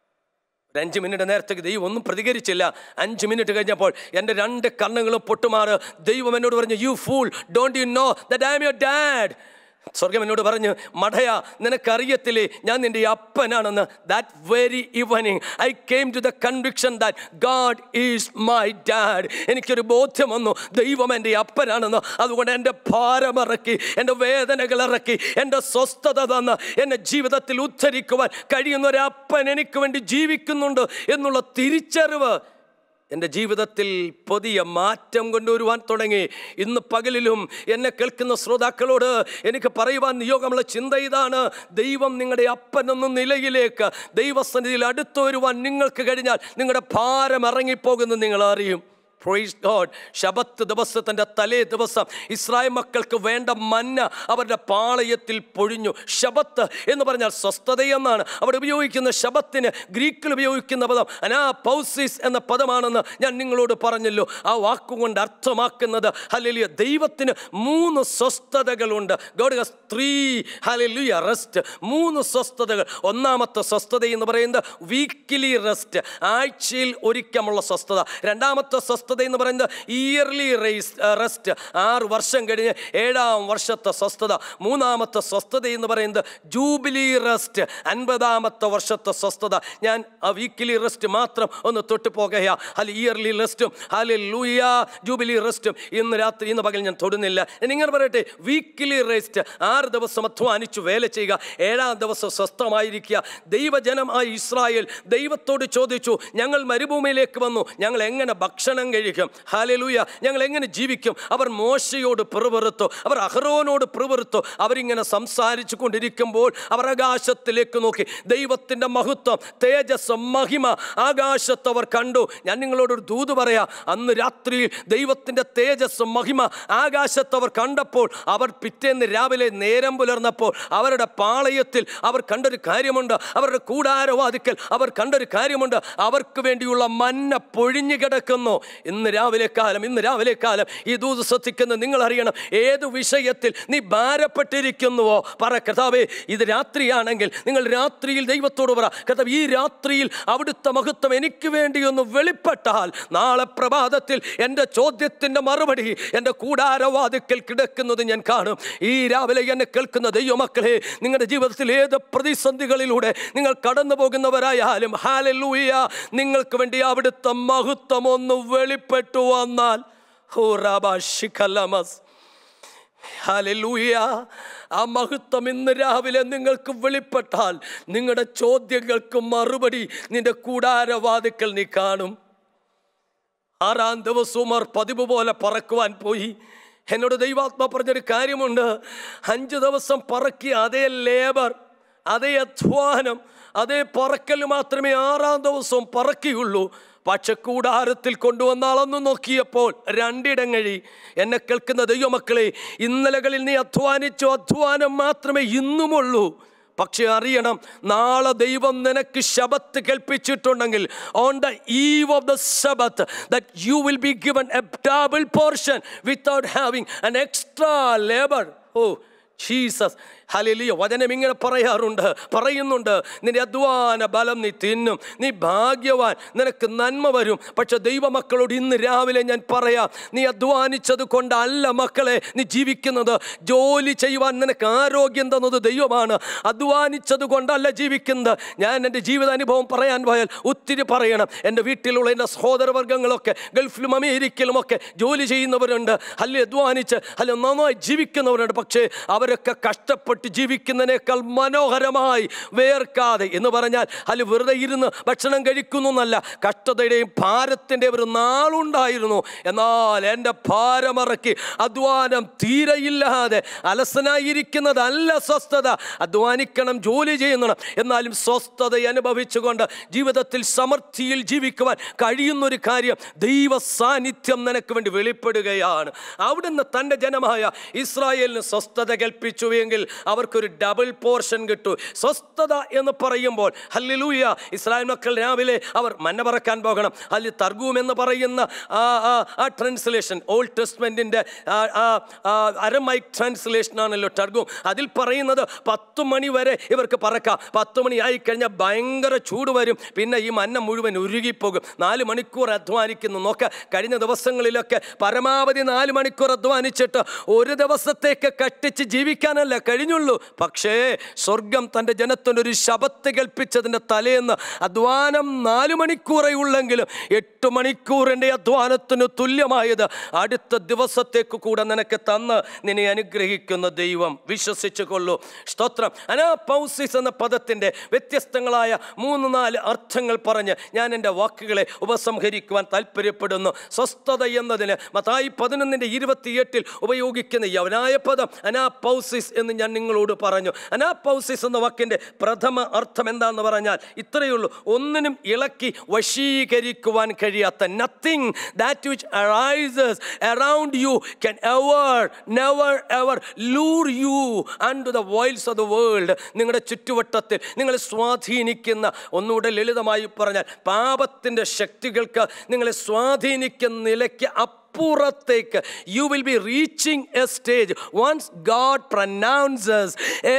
ഒരു അഞ്ച് മിനിറ്റ് നേരത്തേക്ക് ദൈവം ഒന്നും പ്രതികരിച്ചില്ല അഞ്ച് മിനിറ്റ് കഴിഞ്ഞപ്പോൾ എൻ്റെ രണ്ട് കണ്ണുകളും പൊട്ടുമാറ് ദൈവം എന്നോട് പറഞ്ഞു you fool don't you know that I'm your dad സ്വർഗം എന്നോട് പറഞ്ഞു മടയ നിനക്കറിയത്തില്ലേ ഞാൻ നിന്റെ അപ്പനാണെന്ന് that very evening I came to the conviction that God is my dad എനിക്കൊരു ബോധ്യം വന്നു ദൈവം എൻ്റെ അപ്പനാണെന്ന് അതുകൊണ്ട് എൻ്റെ ഭാരമിറക്കി എൻ്റെ വേദനകൾ ഇറക്കി എൻ്റെ സ്വസ്ഥത തന്ന് എന്നെ ജീവിതത്തിൽ ഉദ്ധരിക്കുവാൻ കഴിയുന്ന ഒരു അപ്പൻ എനിക്ക് വേണ്ടി ജീവിക്കുന്നുണ്ട് എന്നുള്ള തിരിച്ചറിവ് എൻ്റെ ജീവിതത്തിൽ പുതിയ മാറ്റം കൊണ്ടുവരുവാൻ തുടങ്ങി ഇന്ന് പകലിലും എന്നെ കേൾക്കുന്ന ശ്രോതാക്കളോട് എനിക്ക് പറയുവാൻ നിയോഗമുള്ള ചിന്ത ഇതാണ് ദൈവം നിങ്ങളുടെ അപ്പൻ എന്ന നിലയിലേക്ക് ദൈവസന്നിധിയിൽ അടുത്തു വരുവാൻ നിങ്ങൾക്ക് കഴിഞ്ഞാൽ നിങ്ങളുടെ ഭാരം ഇറങ്ങിപ്പോകുന്നു നിങ്ങൾ അറിയും പ്രൈസ് ഗോഡ് ശബത്ത് ദിവസത്തിൻ്റെ തലേ ദിവസം ഇസ്രായേൽ മക്കൾക്ക് വേണ്ട മന്ന അവരുടെ പാളയത്തിൽ പൊഴിഞ്ഞു ശബത്ത് എന്ന് പറഞ്ഞാൽ സ്വസ്ഥതയെന്നാണ് അവിടെ ഉപയോഗിക്കുന്ന ശബത്തിന് ഗ്രീക്കിൽ ഉപയോഗിക്കുന്ന പദം അനാ പൗസിസ് എന്ന പദമാണെന്ന് ഞാൻ നിങ്ങളോട് പറഞ്ഞല്ലോ ആ വാക്കുകൊണ്ട് അർത്ഥമാക്കുന്നത് ഹലിലിയ ദൈവത്തിന് മൂന്ന് സ്വസ്ഥതകളുണ്ട് God has three hallelujah rest മൂന്ന് സ്വസ്ഥതകൾ ഒന്നാമത്തെ സ്വസ്ഥത എന്ന് പറയുന്നത് വീക്കിലി റെസ്റ്റ് ആഴ്ചയിൽ ഒരിക്കമുള്ള സ്വസ്ഥത രണ്ടാമത്തെ സ്വസ്ഥത സ്വസ്ഥത എന്ന് പറയുന്നത് ഇയർലി റേസ് റെസ്റ്റ് ആറ് വർഷം കഴിഞ്ഞ് ഏഴാം വർഷത്തെ സ്വസ്ഥത മൂന്നാമത്തെ സ്വസ്ഥത എന്ന് പറയുന്നത് ജൂബിലി റെസ്റ്റ് അൻപതാമത്തെ വർഷത്തെ സ്വസ്ഥത ഞാൻ ആ വീക്കിലി റെസ്റ്റ് മാത്രം ഒന്ന് തൊട്ടു പോകുകയാ അല്ല ഇയർലി റെസ്റ്റും അല്ലെ ലൂയ ജൂബിലി റെസ്റ്റും ഇന്ന് രാത്രി ഇന്ന് പകൽ ഞാൻ തൊടുന്നില്ല ഞാൻ ഇങ്ങനെ പറയട്ടെ വീക്കിലി റെസ്റ്റ് ആറ് ദിവസം അധ്വാനിച്ചു വേല ചെയ്യുക ഏഴാം ദിവസം സ്വസ്ഥമായിരിക്കുക ദൈവജനം ആ ഇസ്രായേൽ ദൈവത്തോട് ചോദിച്ചു ഞങ്ങൾ മരുഭൂമിയിലേക്ക് വന്നു ഞങ്ങൾ എങ്ങനെ ഭക്ഷണം കഴിക്കും ഹാലലൂയ ഞങ്ങൾ എങ്ങനെ ജീവിക്കും അവർ മോശയോട് പിറുപിറുത്തു അവർ അഹ്റോനോട് പിറുപിറുത്തു അവരിങ്ങനെ സംസാരിച്ചു കൊണ്ടിരിക്കുമ്പോൾ അവർ ആകാശത്തിലേക്ക് നോക്കി ദൈവത്തിൻ്റെ മഹത്വം തേജസ് മഹിമ ആകാശത്ത് അവർ കണ്ടു ഞാൻ നിങ്ങളോടൊരു ദൂത് പറയാ അന്ന് രാത്രിയിൽ ദൈവത്തിൻ്റെ തേജസ് മഹിമ ആകാശത്ത് അവർ കണ്ടപ്പോൾ അവർ പിറ്റേന്ന് രാവിലെ നേരം പുലർന്നപ്പോൾ അവരുടെ പാളയത്തിൽ അവർ കണ്ടൊരു കാര്യമുണ്ട് അവരുടെ കൂടാരവാതിക്കൽ അവർ കണ്ടൊരു കാര്യമുണ്ട് അവർക്ക് വേണ്ടിയുള്ള മന്ന പൊഴിഞ്ഞു കിടക്കുന്നു ഇന്ന് രാവിലെ കാലം ഇന്ന് രാവിലെ കാലം ഈ ദൂത് ശ്രദ്ധിക്കുന്ന നിങ്ങൾ അറിയണം ഏത് വിഷയത്തിൽ നീ ഭാരപ്പെട്ടിരിക്കുന്നുവോ പറ കർത്താവേ ഇത് രാത്രിയാണെങ്കിൽ നിങ്ങൾ രാത്രിയിൽ ദൈവത്തോട് പറ കർത്താവ് ഈ രാത്രിയിൽ അവിടുത്തെ മഹത്വം എനിക്ക് വേണ്ടി ഒന്ന് വെളിപ്പെട്ടാൽ നാളെ പ്രഭാതത്തിൽ എൻ്റെ ചോദ്യത്തിൻ്റെ മറുപടി എൻ്റെ കൂടാരവാതിക്കൽ കിടക്കുന്നത് ഞാൻ കാണും ഈ രാവിലെ എന്നെ കേൾക്കുന്ന ദൈവമക്കളെ നിങ്ങളുടെ ജീവിതത്തിൽ ഏത് പ്രതിസന്ധികളിലൂടെ നിങ്ങൾ കടന്നു പോകുന്നവരായാലും ഹാലലൂയ നിങ്ങൾക്ക് വേണ്ടി അവിടുത്തെ മഹത്വം ഒന്ന് വെളിപ്പെട്ടു വന്നാൽ ഹോ റാബാ ശിഖലമസ് ഹല്ലേലൂയ ആ മഹത്വം ഇന്ന് രാവിലെ നിങ്ങൾക്ക് വെളിപ്പെട്ടാൽ നിങ്ങളുടെ ചോദ്യങ്ങൾക്ക് മറുപടി നിന്റെ കൂടാരവാതിക്കൽ നീ കാണും ആറാം ദിവസവും അവർ പതിവ് പോലെ പറക്കുവാൻ പോയി എന്നോട് ദൈവാത്മ പറഞ്ഞൊരു കാര്യമുണ്ട് അഞ്ച് ദിവസം പറക്കിയ അതേ ലേബർ അതേ അധ്വാനം അതേ പറക്കൽ മാത്രമേ ആറാം ദിവസവും പറക്കിയുള്ളൂ പക്ഷെ കൂടാരത്തിൽ കൊണ്ടുവന്ന അളന്നു നോക്കിയപ്പോൾ രണ്ടിടങ്ങഴി എന്നെ കേൾക്കുന്ന ദൈവമക്കളെ ഇന്നലകളിൽ നീ അധ്വാനിച്ചു അധ്വാനം മാത്രമേ ഇന്നുമുള്ളൂ പക്ഷെ അറിയണം നാളെ ദൈവം നിനക്ക് ശബത്ത് കൽപ്പിച്ചിട്ടുണ്ടെങ്കിൽ on the eve of the Sabbath that you will be given a double portion without having an extra labour oh Jesus hallelujah വചനം ഇങ്ങനെ പറയാറുണ്ട് പറയുന്നുണ്ട് നിന്റെ അധ്വാന ബലം നീ തിന്നും നീ ഭാഗ്യവാൻ നിനക്ക് നന്മ വരും പക്ഷെ ദൈവമക്കളോട് ഇന്ന് രാവിലെ ഞാൻ പറയാം നീ അധ്വാനിച്ചത് കൊണ്ടല്ല മക്കളെ നീ ജീവിക്കുന്നത് ജോലി ചെയ്യുവാൻ നിനക്ക് ആരോഗ്യം തന്നത് ദൈവമാണ് അധ്വാനിച്ചത് കൊണ്ടല്ല ജീവിക്കുന്നത് ഞാൻ എൻ്റെ ജീവിതാനുഭവം പറയാൻ പോയാൽ ഒത്തിരി പറയണം എൻ്റെ വീട്ടിലുള്ള എൻ്റെ സഹോദരവർഗ്ഗങ്ങളൊക്കെ ഗൾഫിലും അമേരിക്കയിലും ഒക്കെ ജോലി ചെയ്യുന്നവരുണ്ട് അല്ലെ അധ്വാനിച്ച് അല്ലെ നന്നായി ജീവിക്കുന്നവരുണ്ട് പക്ഷേ അവരൊക്കെ കഷ്ടപ്പെട്ട് ജീവിക്കുന്നതിനേക്കാൾ മനോഹരമായി വേർക്കാതെ എന്ന് പറഞ്ഞാൽ അല്ല വെറുതെ ഇരുന്ന് ഭക്ഷണം കഴിക്കുന്നു എന്നല്ല കഷ്ടതയുടെയും ഭാരത്തിൻ്റെ ഒരു നാളുണ്ടായിരുന്നു എന്നാൽ എൻ്റെ ഭാരമറക്കി അധ്വാനം തീരെയില്ലാതെ അലസനായിരിക്കുന്നതല്ല സ്വസ്ഥത അധ്വാനിക്കണം ജോലി ചെയ്യുന്നണം എന്നാലും സ്വസ്ഥത അനുഭവിച്ചുകൊണ്ട് ജീവിതത്തിൽ സമൃദ്ധിയിൽ ജീവിക്കുവാൻ കഴിയുന്നൊരു കാര്യം ദൈവ സാന്നിധ്യം നിനക്ക് വേണ്ടി വെളിപ്പെടുകയാണ് അവിടുന്ന് തൻ്റെ ജനമായ ഇസ്രായേലിന് സ്വസ്ഥത കൽപ്പിച്ചുവെങ്കിൽ അവർക്കൊരു ഡബിൾ പോർഷൻ കിട്ടു സ്വസ്ഥത എന്ന് പറയുമ്പോൾ ഹല്ലിലൂയ ഇസ്രായേൽ മക്കൾ രാവിലെ അവർ മന്ന പറക്കാൻ പോകണം അല്ലെ തർഗൂം എന്ന് പറയുന്ന ആ ആ ആ ട്രാൻസ്ലേഷൻ ഓൾഡ് ടെസ്റ്റ്മെൻറ്റിൻ്റെ അരമൈക് ട്രാൻസ്ലേഷൻ ആണല്ലോ ടർഗും അതിൽ പറയുന്നത് പത്ത് മണി വരെ ഇവർക്ക് പറക്കാം പത്ത് മണി ആയി കഴിഞ്ഞാൽ ഭയങ്കര ചൂട് വരും പിന്നെ ഈ മന്ന മുഴുവൻ ഉരുകിപ്പോകും നാല് മണിക്കൂർ അധ്വാനിക്കുന്നു നോക്ക കഴിഞ്ഞ ദിവസങ്ങളിലൊക്കെ പരമാവധി നാല് മണിക്കൂർ അധ്വാനിച്ചിട്ട് ഒരു ദിവസത്തേക്ക് കട്ടിച്ച് ജീവിക്കാനല്ല കഴിഞ്ഞുള്ളൂ പക്ഷേ സ്വർഗം തൻ്റെ ജനത്തിനൊരു ശബത്ത് കൽപ്പിച്ചതിൻ്റെ തലേന്ന് അധ്വാനം നാല് മണിക്കൂറേ ഉള്ളെങ്കിലും എട്ട് മണിക്കൂറിൻ്റെ അധ്വാനത്തിന് തുല്യമായത് അടുത്ത ദിവസത്തേക്ക് കൂടെ നിനക്ക് തന്ന് നിന്നെ അനുഗ്രഹിക്കുന്ന ദൈവം വിശ്വസിച്ചു കൊള്ളൂ സ്തോത്രം അനാപൗസിസ് എന്ന പദത്തിൻ്റെ വ്യത്യസ്തങ്ങളായ മൂന്ന് നാല് അർത്ഥങ്ങൾ പറഞ്ഞ് ഞാൻ എൻ്റെ വാക്കുകളെ ഉപസംഹരിക്കുവാൻ താല്പര്യപ്പെടുന്നു സ്വസ്ഥത എന്നതിന് മതായി പതിനൊന്നിൻ്റെ ഇരുപത്തിയെട്ടിൽ ഉപയോഗിക്കുന്ന യവനായ പദം അനാപൗസിസ് എന്ന് ഞാൻ നിങ്ങളോട് പറഞ്ഞു അനാപൗസിസ് എന്ന വാക്കിൻ്റെ പ്രഥമ അർത്ഥം എന്താണെന്ന് പറഞ്ഞാൽ ഇത്രയേ ഉള്ളൂ ഒന്നിനും ഇളക്കി വശീകരിക്കുവാൻ കഴിയാത്ത nothing that which arises around you can ever never ever lure you and the voices of the world നിങ്ങളുടെ ചുറ്റുവട്ടത്തിൽ നിങ്ങളെ സ്വാധീനിക്കുന്ന ഒന്നുകൂടെ ലളിതമായി പറഞ്ഞാൽ പാപത്തിൻ്റെ ശക്തികൾക്ക് നിങ്ങളെ സ്വാധീനിക്കുന്ന നിലയ്ക്ക് അപ്പുറത്തേക്ക് you will be reaching a stage once God pronounces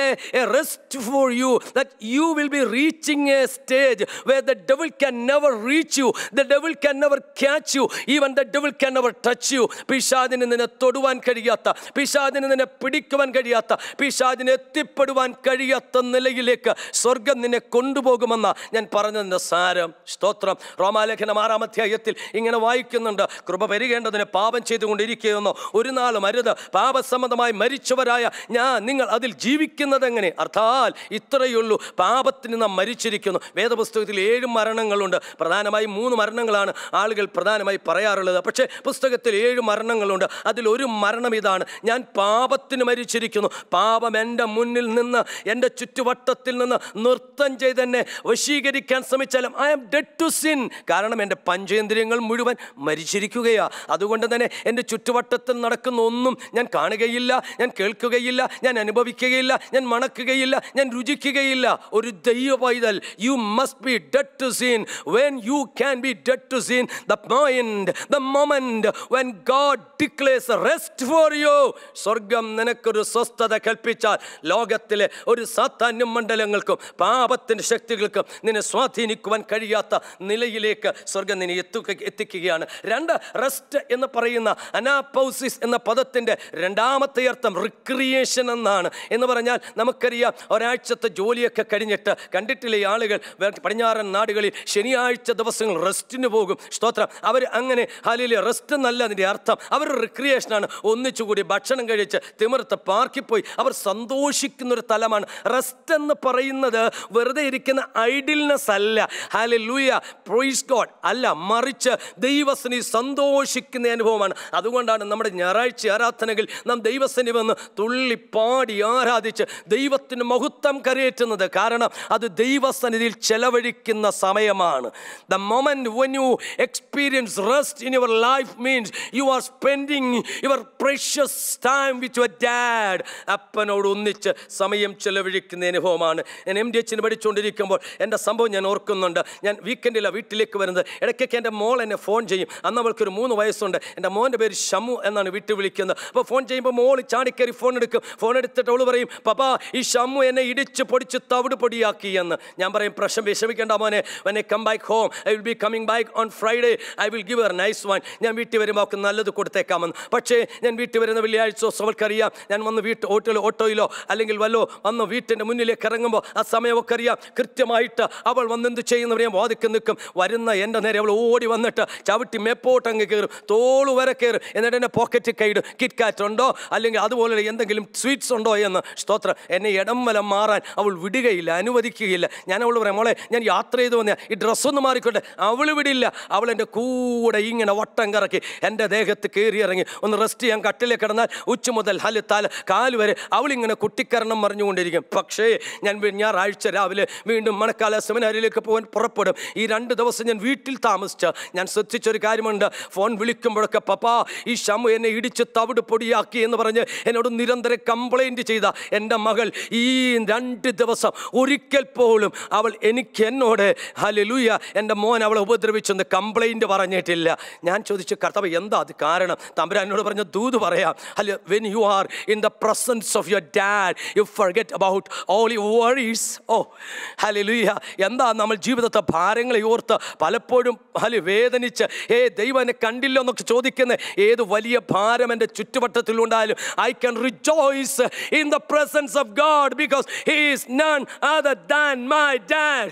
a rest for you that you will be reaching a stage where the devil can never reach you the devil can never catch you even the devil can never touch you പിശാദിന് നിന്നെ തൊടുവാൻ കഴിയാത്ത പിശാദിന് നിന്നെ പിടിക്കുവാൻ കഴിയാത്ത പിശാദിന് എത്തിപ്പെടുവാൻ കഴിയാത്ത നിലയിലേക്ക് സ്വർഗം നിന്നെ കൊണ്ടുപോകുമെന്ന ഞാൻ പറഞ്ഞതിൻ്റെ സാരം സ്തോത്രം റോമാലേഖനം ആറാം അധ്യായത്തിൽ ഇങ്ങനെ വായിക്കുന്നുണ്ട് കൃപ പെരുകേണ്ടതിന് പാപം ചെയ്തുകൊണ്ടിരിക്കുകയെന്നോ ഒരു നാളും അരുത് പാപസംബന്ധമായി മരിച്ചവരായ ഞാൻ നിങ്ങൾ അതിൽ ജീവിക്കുന്നത് എങ്ങനെ അർത്ഥാൽ ഇത്രയുള്ളൂ പാപത്തിന് നാം മരിച്ചിരിക്കുന്നു വേദപുസ്തകത്തിൽ ഏഴ് മരണങ്ങളുണ്ട് പ്രധാനമായും മൂന്ന് മരണങ്ങളാണ് ആളുകൾ പ്രധാനമായി പറയാറുള്ളത് പക്ഷേ പുസ്തകത്തിൽ ഏഴ് മരണങ്ങളുണ്ട് അതിൽ ഒരു മരണം ഇതാണ് ഞാൻ പാപത്തിന് മരിച്ചിരിക്കുന്നു പാപം എൻ്റെ മുന്നിൽ നിന്ന് എൻ്റെ ചുറ്റുവട്ടത്തിൽ നിന്ന് നൃത്തം ചെയ്ത് എന്നെ വശീകരിക്കാൻ ശ്രമിച്ചാലും I am dead to sin കാരണം എൻ്റെ പഞ്ചേന്ദ്രിയങ്ങൾ മുഴുവൻ മരിച്ചിരിക്കുകയാണ് അതുകൊണ്ട് തന്നെ എൻ്റെ ചുറ്റുവട്ടത്തിൽ നടക്കുന്ന ഒന്നും ഞാൻ കാണുകയില്ല ഞാൻ കേൾക്കുകയില്ല ഞാൻ അനുഭവിക്കുകയില്ല ഞാൻ മണക്കുകയില്ല ഞാൻ രുചിക്കുകയില്ല ഒരു ദൈവ പൈതൽ you must be dead to sin when you can be dead to sin the point the moment when God declares rest for you സ്വർഗം നിനക്കൊരു സ്വസ്ഥത കൽപ്പിച്ചാൽ ലോകത്തിലെ ഒരു സാധാന്യ മണ്ഡലങ്ങൾക്കും പാപത്തിൻ്റെ ശക്തികൾക്കും നിന്നെ സ്വാധീനിക്കുവാൻ കഴിയാത്ത നിലയിലേക്ക് സ്വർഗം നിന്നെ എത്തുക എത്തിക്കുകയാണ് രണ്ട് റെസ്റ്റ് എന്ന് പറയുന്ന അനാപൗസിസ് എന്ന പദത്തിൻ്റെ രണ്ടാമത്തെ അർത്ഥം റിക്രിയേഷൻ എന്നാണ് എന്ന് പറഞ്ഞാൽ നമുക്കറിയാം ഒരാഴ്ചത്തെ ജോലിയൊക്കെ കഴിഞ്ഞിട്ട് കണ്ടിട്ടില്ലേ ഈ ആളുകൾ വേ- പടിഞ്ഞാറൻ നാടുകളിൽ ശനിയാഴ്ച ദിവസങ്ങൾ റെസ്റ്റിന് പോകും സ്തോത്രം അവർ അങ്ങനെ ഹാലിയിൽ റെസ്റ്റ് എന്നല്ല അതിൻ്റെ അർത്ഥം അവർ റിക്രിയേഷനാണ് ഒന്നിച്ചുകൂടി ഭക്ഷണം കഴിച്ച് തിമിർത്ത് പാർക്കിൽ പോയി അവർ സന്തോഷിക്കുന്ന ഒരു തലമാണ് റെസ്റ്റ് എന്ന് പറയുന്നത് വെറുതെ ഇരിക്കുന്ന ഐഡിൽനെസ് അല്ല ഹാലി ലൂയ പ്രൊയ്സ് ഗോഡ് അല്ല മറിച്ച് ദൈവസനി സന്തോഷിക്കുന്ന അനുഭവമാണ് അതുകൊണ്ടാണ് നമ്മുടെ ഞായറാഴ്ച ആരാധനകൾ നാം ദൈവസനി വന്ന് തുള്ളി പാടി ആരാധിച്ച് ദൈവത്തിന് മഹത്വം കരയേറ്റുന്നത് കാരണം അത് ദൈവസന്നിധിയിൽ ചെലവഴിക്കുന്ന സമയമാണ് the moment when you experience rest in your life means you are spending your precious time with your dad അപ്പനോട് ഒന്നിച്ച് സമയം ചെലവഴിക്കുന്ന അനുഭവമാണ് ഞാൻ എം ഡി എച്ചിന് പഠിച്ചുകൊണ്ടിരിക്കുമ്പോൾ എൻ്റെ സംഭവം ഞാൻ ഓർക്കുന്നുണ്ട് ഞാൻ വീക്കെൻഡിലാണ് വീട്ടിലേക്ക് വരുന്നത് ഇടയ്ക്കൊക്കെ എൻ്റെ മോൾ എന്നെ ഫോൺ ചെയ്യും അന്ന് അവൾക്കൊരു മൂന്ന് വയസ്സുണ്ട് എൻ്റെ മോൻ്റെ പേര് ഷമു എന്നാണ് വീട്ടിൽ വിളിക്കുന്നത് അപ്പോൾ ഫോൺ ചെയ്യുമ്പോൾ മോൾ ചാടിക്കയറി ഫോൺ എടുക്കും ഫോൺ എടുത്തിട്ട് അവൾ പറയും പപ്പാ ഈ ഷമു എന്നെ ഇടിച്ച് പൊടിച്ച് തവിട് പൊടിയാക്കി എന്ന് ഞാൻ പറയും പ്രശ്നം വിഷമിക്കേണ്ട മോനെ when I come back home I will be coming back on Friday I will give uh nice one ഞാൻ വീട്ടിൽ വരുമ്പോൾ അവൾക്ക് നല്ലത് കൊടുത്തേക്കാമെന്ന് പക്ഷേ ഞാൻ വീട്ടിൽ വരുന്ന വെള്ളിയാഴ്ച ദിവസം അവൾക്കറിയാം ഞാൻ വന്ന് വീട്ട് ഓട്ടോയിലോ ഓട്ടോയിലോ അല്ലെങ്കിൽ വല്ലോ വന്ന് വീട്ടിൻ്റെ മുന്നിലേക്ക് ഇറങ്ങുമ്പോൾ ആ സമയമൊക്കെ അറിയാം കൃത്യമായിട്ട് അവൾ വന്ന് എന്ത് ചെയ്യുന്നവരെ ഞാൻ വാതിക്ക് നിൽക്കും വരുന്ന എൻ്റെ നേരെ അവൾ ഓടി വന്നിട്ട് ചവിട്ടി മേപ്പോട്ട് അങ്ങ് കയറും തോള് വരെ കയറും എന്നിട്ട് എന്നെ പോക്കറ്റിൽ കൈയിടും കിറ്റ് കാറ്റ് ഉണ്ടോ അല്ലെങ്കിൽ അതുപോലെ എന്തെങ്കിലും സ്വീറ്റ്സ് ഉണ്ടോ എന്ന് സ്തോത്രം എന്നെ ഇടം വലം മാറാൻ അവൾ വിടുകയില്ല അനുവദിക്കുകയില്ല ഞാൻ അവൾ പറയാം മോളെ ഞാൻ യാത്ര ചെയ്ത് വന്ന ഈ ഡ്രസ്സൊന്ന് മാറിക്കോട്ടെ അവൾ വിടില്ല അവൾ എൻ്റെ കൂടെ ഇങ്ങനെ വട്ടം കറക്കി എൻ്റെ ദേഹത്ത് കയറി ഇറങ്ങി ഒന്ന് റെസ്റ്റ് ചെയ്യാൻ കട്ടിലേക്ക് കിടന്നാൽ ഉച്ച മുതൽ ഹല് തല കാല് വരെ അവളിങ്ങനെ കുട്ടിക്കരണം മറിഞ്ഞുകൊണ്ടിരിക്കും പക്ഷേ ഞാൻ വി- ഞായറാഴ്ച രാവിലെ വീണ്ടും മണക്കാല സെമിനാരിലേക്ക് പോകാൻ പുറപ്പെടും ഈ രണ്ട് ദിവസം ഞാൻ വീട്ടിൽ താമസിച്ച ഞാൻ ശ്രദ്ധിച്ചൊരു കാര്യമുണ്ട് ഫോൺ വിളിക്കുമ്പോഴൊക്കെ പപ്പാ ഈ ഷമു എന്നെ ഇടിച്ച് തവിട് പൊടിയാക്കി എന്ന് പറഞ്ഞ് എന്നോട് നിരന്തരം കംപ്ലൈൻറ്റ് ചെയ്ത എൻ്റെ മകൾ ഈ രണ്ട് ദിവസം ഒരിക്കൽ പോലും അവൾ എനിക്ക് എന്നോട് ഹലലൂയ എൻ്റെ മോൻ അവളെ ഉപദ്രവിച്ചെന്ന് കംപ്ലൈൻറ്റ് പറഞ്ഞിട്ടില്ല ഞാൻ ചോദിച്ചു കർത്താവ് എന്താ അത് കാരണം തമ്പുരാൻ എന്നോട് പറഞ്ഞ ദൂത് പറയാം അല്ല when you are in the presence of your dad you forget about all you worries oh hallelujah എന്താ നമ്മൾ ജീവിതത്തെ ഭാരങ്ങളെ ഓർത്ത് പലപ്പോഴും ഹലി വേദനിച്ച് ഏ ദൈവം എന്നെ കണ്ടില്ലോ എന്നൊക്കെ ചോദിക്കുന്ന ഏത് വലിയ ഭാരം എൻ്റെ ചുറ്റുവട്ടത്തിലുണ്ടായാലും I can rejoice in the presence of God because he is none other than my dad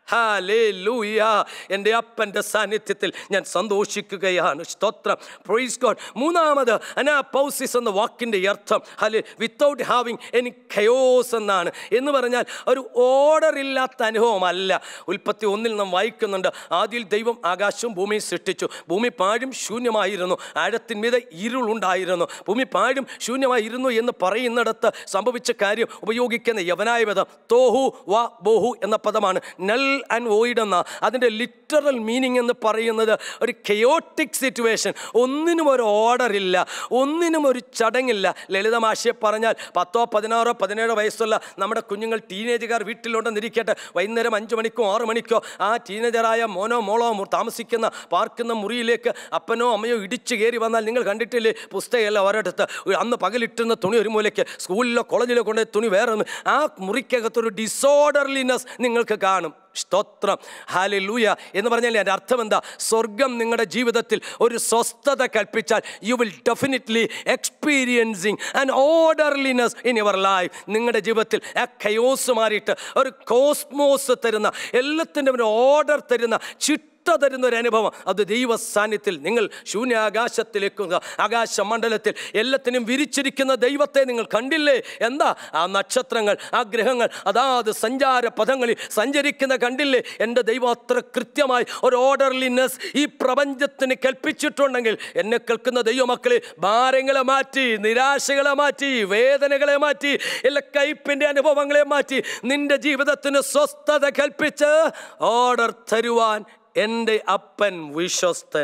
hallelujah എൻ്റെ അപ്പൻ്റെ സാന്നിധ്യത്തിൽ ഞാൻ സന്തോഷിക്കുകയാണ് സ്തോത്രം പ്രൊയ്സ് ഗോഡ് മൂന്നാമത് അനാപൗസിസ് എന്ന വാക്കിൻ്റെ അർത്ഥം ഹലെ വിത്തൗട്ട് ഹാവിങ് എനി ഖയോസ് എന്നാണ് എന്ന് പറഞ്ഞാൽ ഒരു ഓർഡർ ഇല്ലാത്ത അനുഭവമല്ല ഉൽപ്പത്തി ഒന്നിൽ നാം വായിക്കുന്നുണ്ട് ആദ്യം ദൈവം ആകാശവും ഭൂമിയും സൃഷ്ടിച്ചു ഭൂമി പാഴും ശൂന്യമായിരുന്നു ആഴത്തിന്മീത ഇരുളുണ്ടായിരുന്നു ഭൂമി പാഴും ശൂന്യമായിരുന്നു എന്ന് പറയുന്നിടത്ത് സംഭവിച്ച കാര്യം ഉപയോഗിക്കുന്ന യവനായ പദം തോഹു വ ബോഹു എന്ന പദമാണ് നൽ ആൻഡ് വോയിഡ് എന്ന അതിൻ്റെ ലിറ്ററൽ മീനിങ് എന്ന് പറയുന്നത് ഒരു കയോട്ടിക് സിറ്റുവേഷൻ ഒന്നിനും ഒരു ഓർഡർ ഇല്ല ഒന്നിനും ഒരു ചടങ്ങില്ല ലളിതമാശയെ പറഞ്ഞാൽ പത്തോ പതിനാറോ പതിനേഴോ വയസ്സുള്ള നമ്മുടെ കുഞ്ഞുങ്ങൾ ടീനേജുകാർ വീട്ടിലുണ്ടെന്നിരിക്കട്ടെ വൈകുന്നേരം അഞ്ച് മണിക്കോ ആറ് മണിക്കോ ആ ടീനേജറായ മോനോ മോളോ മു- താമസിക്കുന്ന പാർക്കുന്ന മുറിയിലേക്ക് അപ്പനോ അമ്മയോ ഇടിച്ചു കയറി വന്നാൽ നിങ്ങൾ കണ്ടിട്ടില്ലേ പുസ്തകമല്ല ഒരിടത്ത് അന്ന് പകലിട്ടുന്ന തുണി ഒരു മൂലയ്ക്ക് സ്കൂളിലോ കോളേജിലോ കൊണ്ട് തുണി വേറെ ഒന്ന് ആ മുറിക്കകത്തൊരു ഡിസോർഡർലിനെസ് നിങ്ങൾക്ക് കാണും സ്തോത്രം ഹാലൂയ എന്ന് പറഞ്ഞാൽ എൻ്റെ അർത്ഥം എന്താ സ്വർഗം നിങ്ങളുടെ ജീവിതത്തിൽ ഒരു സ്വസ്ഥത കൽപ്പിച്ചാൽ you will definitely experiencing and orderliness in your life നിങ്ങളുടെ ജീവിതത്തിൽ ആ കയോസ് മാറിയിട്ട് ഒരു കോസ്മോസ് തരുന്ന എല്ലാത്തിൻ്റെ ഒരു ഓർഡർ തരുന്ന ചിട്ട തരുന്ന ഒരു അനുഭവം അത് ദൈവ സാന്നിധ്യത്തിൽ നിങ്ങൾ ശൂന്യാകാശത്തിലേക്ക് ആകാശ മണ്ഡലത്തിൽ എല്ലാത്തിനും വിരിച്ചിരിക്കുന്ന ദൈവത്തെ നിങ്ങൾ കണ്ടില്ലേ എന്താ ആ നക്ഷത്രങ്ങൾ ആ ഗ്രഹങ്ങൾ അതാത് സഞ്ചാര പദങ്ങളിൽ സഞ്ചരിക്കുന്ന കണ്ടില്ലേ എൻ്റെ ദൈവം അത്ര കൃത്യമായി ഒരു ഓർഡർലിനെസ് ഈ പ്രപഞ്ചത്തിന് കൽപ്പിച്ചിട്ടുണ്ടെങ്കിൽ എന്നെ കേൾക്കുന്ന ദൈവമക്കളെ ഭാരങ്ങളെ മാറ്റി നിരാശകളെ മാറ്റി വേദനകളെ മാറ്റി എല്ലാ കയ്പിൻ്റെ അനുഭവങ്ങളെ മാറ്റി നിന്റെ ജീവിതത്തിന് സ്വസ്ഥത കൽപ്പിച്ച് ഓർഡർ തരുവാൻ എൻ്റെ അപ്പൻ വിശ്വസ്തൻ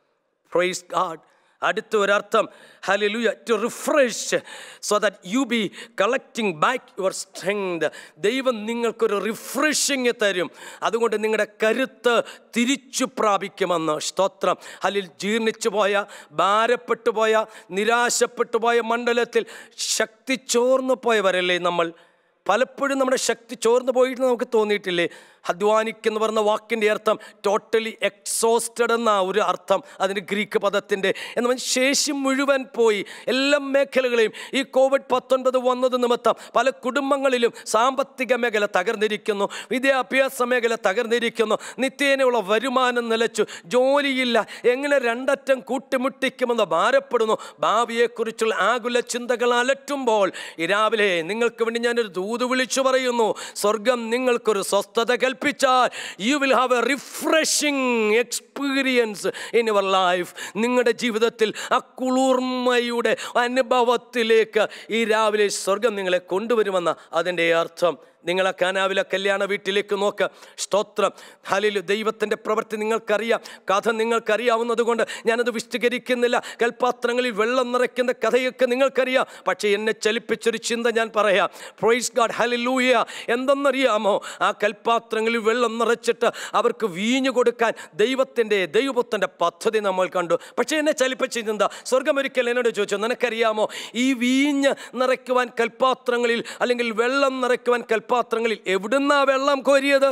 പ്രൈസ് ഗാഡ് അടുത്ത ഒരർത്ഥം hallelujah to refresh so that you be collecting back your strength ദൈവം നിങ്ങൾക്കൊരു റിഫ്രഷിങ് തരും അതുകൊണ്ട് നിങ്ങളുടെ കരുത്ത് തിരിച്ചു പ്രാപിക്കുമെന്ന് സ്തോത്രം ഹലിൽ ജീർണിച്ചു പോയ ഭാരപ്പെട്ടു പോയ നിരാശപ്പെട്ടു പോയ മണ്ഡലത്തിൽ ശക്തി ചോർന്നു പോയവരല്ലേ നമ്മൾ പലപ്പോഴും നമ്മുടെ ശക്തി ചോർന്നു പോയിട്ട് നമുക്ക് തോന്നിയിട്ടില്ലേ അധ്വാനിക്കെന്ന് പറഞ്ഞ വാക്കിൻ്റെ അർത്ഥം ടോട്ടലി എക്സോസ്റ്റഡ് എന്ന ഒരു അർത്ഥം അതിന് ഗ്രീക്ക് പദത്തിൻ്റെ എന്ന് പറഞ്ഞാൽ ശേഷി മുഴുവൻ പോയി എല്ലാ മേഖലകളെയും ഈ കോവിഡ് പത്തൊൻപത് വന്നത് നിമിത്തം പല കുടുംബങ്ങളിലും സാമ്പത്തിക മേഖല തകർന്നിരിക്കുന്നു വിദ്യാഭ്യാസ മേഖല തകർന്നിരിക്കുന്നു നിത്യേനയുള്ള വരുമാനം നിലച്ചു ജോലിയില്ല എങ്ങനെ രണ്ടറ്റം കൂട്ടിമുട്ടിക്കുമെന്ന് ഭാരപ്പെടുന്നു ഭാവിയെക്കുറിച്ചുള്ള ആകുല ചിന്തകൾ അലറ്റുമ്പോൾ ഈ രാവിലെ നിങ്ങൾക്ക് വേണ്ടി ഞാനൊരു ദൂത് വിളിച്ചു പറയുന്നു സ്വർഗം നിങ്ങൾക്കൊരു സ്വസ്ഥത കൽപ്പിച്ചാൽ you will have a refreshing experience in your life നിങ്ങളുടെ ജീവിതത്തിൽ ആ കുളിർമയുടെ അനുഭവത്തിലേക്ക് ഈ രാവിലെ സ്വർഗം നിങ്ങളെ കൊണ്ടുവരുമെന്ന അതിൻ്റെ അർത്ഥം നിങ്ങൾ ആ കാനാവിലെ കല്യാണ വീട്ടിലേക്ക് നോക്ക് സ്തോത്രം ഹലിൽ ദൈവത്തിൻ്റെ പ്രവൃത്തി നിങ്ങൾക്കറിയാം കഥ നിങ്ങൾക്കറിയാവുന്നത് കൊണ്ട് ഞാനത് വിശദീകരിക്കുന്നില്ല കൽപാത്രങ്ങളിൽ വെള്ളം നിറയ്ക്കുന്ന കഥയൊക്കെ നിങ്ങൾക്കറിയാം പക്ഷേ എന്നെ ചലിപ്പിച്ചൊരു ചിന്ത ഞാൻ പറയാം പ്രൊയ്സ് ഗാഡ് ഹലിലൂയ എന്തെന്നറിയാമോ ആ കൽപാത്രങ്ങളിൽ വെള്ളം നിറച്ചിട്ട് അവർക്ക് വീഞ്ഞു കൊടുക്കാൻ ദൈവത്തിൻ്റെ ദൈവപുത്തൻ്റെ പദ്ധതി നമ്മൾ കണ്ടു പക്ഷേ എന്നെ ചലിപ്പിച്ച ചിന്ത സ്വർഗമൊരിക്കൽ എന്നോട് ചോദിച്ചു നിനക്കറിയാമോ ഈ വീഞ്ഞ് നിറയ്ക്കുവാൻ കൽപാത്രങ്ങളിൽ അല്ലെങ്കിൽ വെള്ളം നിറയ്ക്കുവാൻ കൽപാത്രങ്ങളിൽ എവിടുന്നാ വെള്ളം കോരിയത്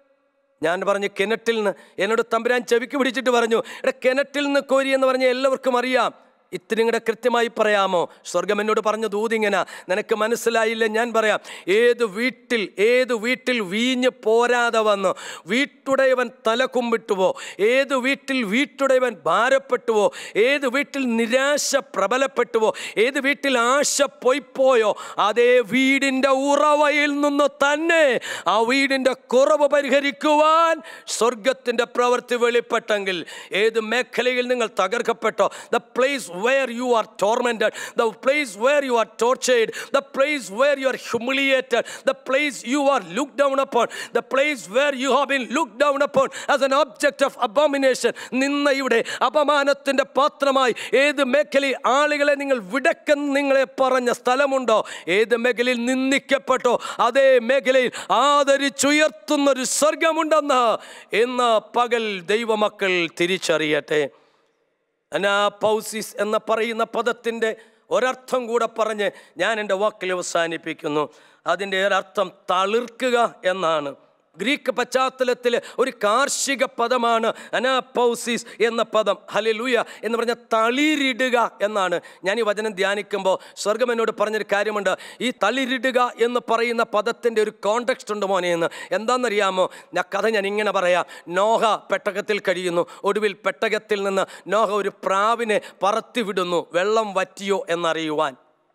ഞാൻ പറഞ്ഞു കിണറ്റിൽ നിന്ന് എന്നോട് തമ്പുരാൻ ചെവിക്ക് പിടിച്ചിട്ട് പറഞ്ഞു എടാ കിണറ്റിൽ നിന്ന് കോരി എന്ന് പറഞ്ഞ എല്ലാവർക്കും അറിയാം ഇത്തിരി കൂടെ കൃത്യമായി പറയാമോ സ്വർഗം എന്നോട് പറഞ്ഞ ദൂതിങ്ങനെ നിനക്ക് മനസ്സിലായില്ല ഞാൻ പറയാം ഏത് വീട്ടിൽ ഏത് വീട്ടിൽ വീഞ്ഞ് പോരാതെ വന്നു വീട്ടുടയവൻ തല കുമ്പിട്ടുവോ ഏത് വീട്ടിൽ വീട്ടുടയവൻ ഭാരപ്പെട്ടുവോ ഏത് വീട്ടിൽ നിരാശ പ്രബലപ്പെട്ടുവോ ഏത് വീട്ടിൽ ആശ പൊയ്പോയോ അതേ വീടിൻ്റെ ഉറവയിൽ നിന്ന് തന്നെ ആ വീടിൻ്റെ കുറവ് പരിഹരിക്കുവാൻ സ്വർഗത്തിൻ്റെ പ്രവൃത്തി വെളിപ്പെട്ടെങ്കിൽ ഏത് മേഖലയിൽ നിങ്ങൾ തകർക്കപ്പെട്ടോ the place where you are tormented, the place where you are tortured, the place where you are humiliated, the place you are looked down upon, the place where you have been looked down upon as an object of abomination. നിന്നയുടെ അപമാനത്തിൻ്റെ പാത്രമായി ഏത് മേഖലയിൽ ആളുകളെ നിങ്ങൾ വിടക്കെന്ന് നിങ്ങളെ പറഞ്ഞ സ്ഥലമുണ്ടോ ഏത് മേഖലയിൽ നിന്ദിക്കപ്പെട്ടോ അതേ മേഖലയിൽ ആദരിച്ചുയർത്തുന്നൊരു സ്വർഗമുണ്ടെന്ന് ഇന്ന് പകൽ ദൈവമക്കൾ തിരിച്ചറിയട്ടെ അനാപൗസിസ് എന്ന് പറയുന്ന പദത്തിൻ്റെ ഒരർത്ഥം കൂടെ പറഞ്ഞ് ഞാൻ എൻ്റെ വാക്കിൽ അവസാനിപ്പിക്കുന്നു അതിൻ്റെ ഒരർത്ഥം തളിർക്കുക എന്നാണ് ഗ്രീക്ക് പശ്ചാത്തലത്തിൽ ഒരു കാർഷിക പദമാണ് അനാപൗസിസ് എന്ന പദം ഹലിലൂയ എന്ന് പറഞ്ഞ തളിരിടുക എന്നാണ് ഞാൻ ഈ വചനം ധ്യാനിക്കുമ്പോൾ സ്വർഗം എന്നോട് പറഞ്ഞൊരു കാര്യമുണ്ട് ഈ തളിരിടുക എന്ന് പറയുന്ന പദത്തിൻ്റെ ഒരു കോണ്ടക്സ്റ്റ് ഉണ്ട് മോനെ എന്ന് എന്താണെന്നറിയാമോ ഞാൻ കഥ ഞാൻ ഇങ്ങനെ പറയാം നോഹ പെട്ടകത്തിൽ കഴിയുന്നു ഒടുവിൽ പെട്ടകത്തിൽ നിന്ന് നോഹ ഒരു പ്രാവിനെ പറത്തി വിടുന്നു വെള്ളം വറ്റിയോ എന്നറിയുവാൻ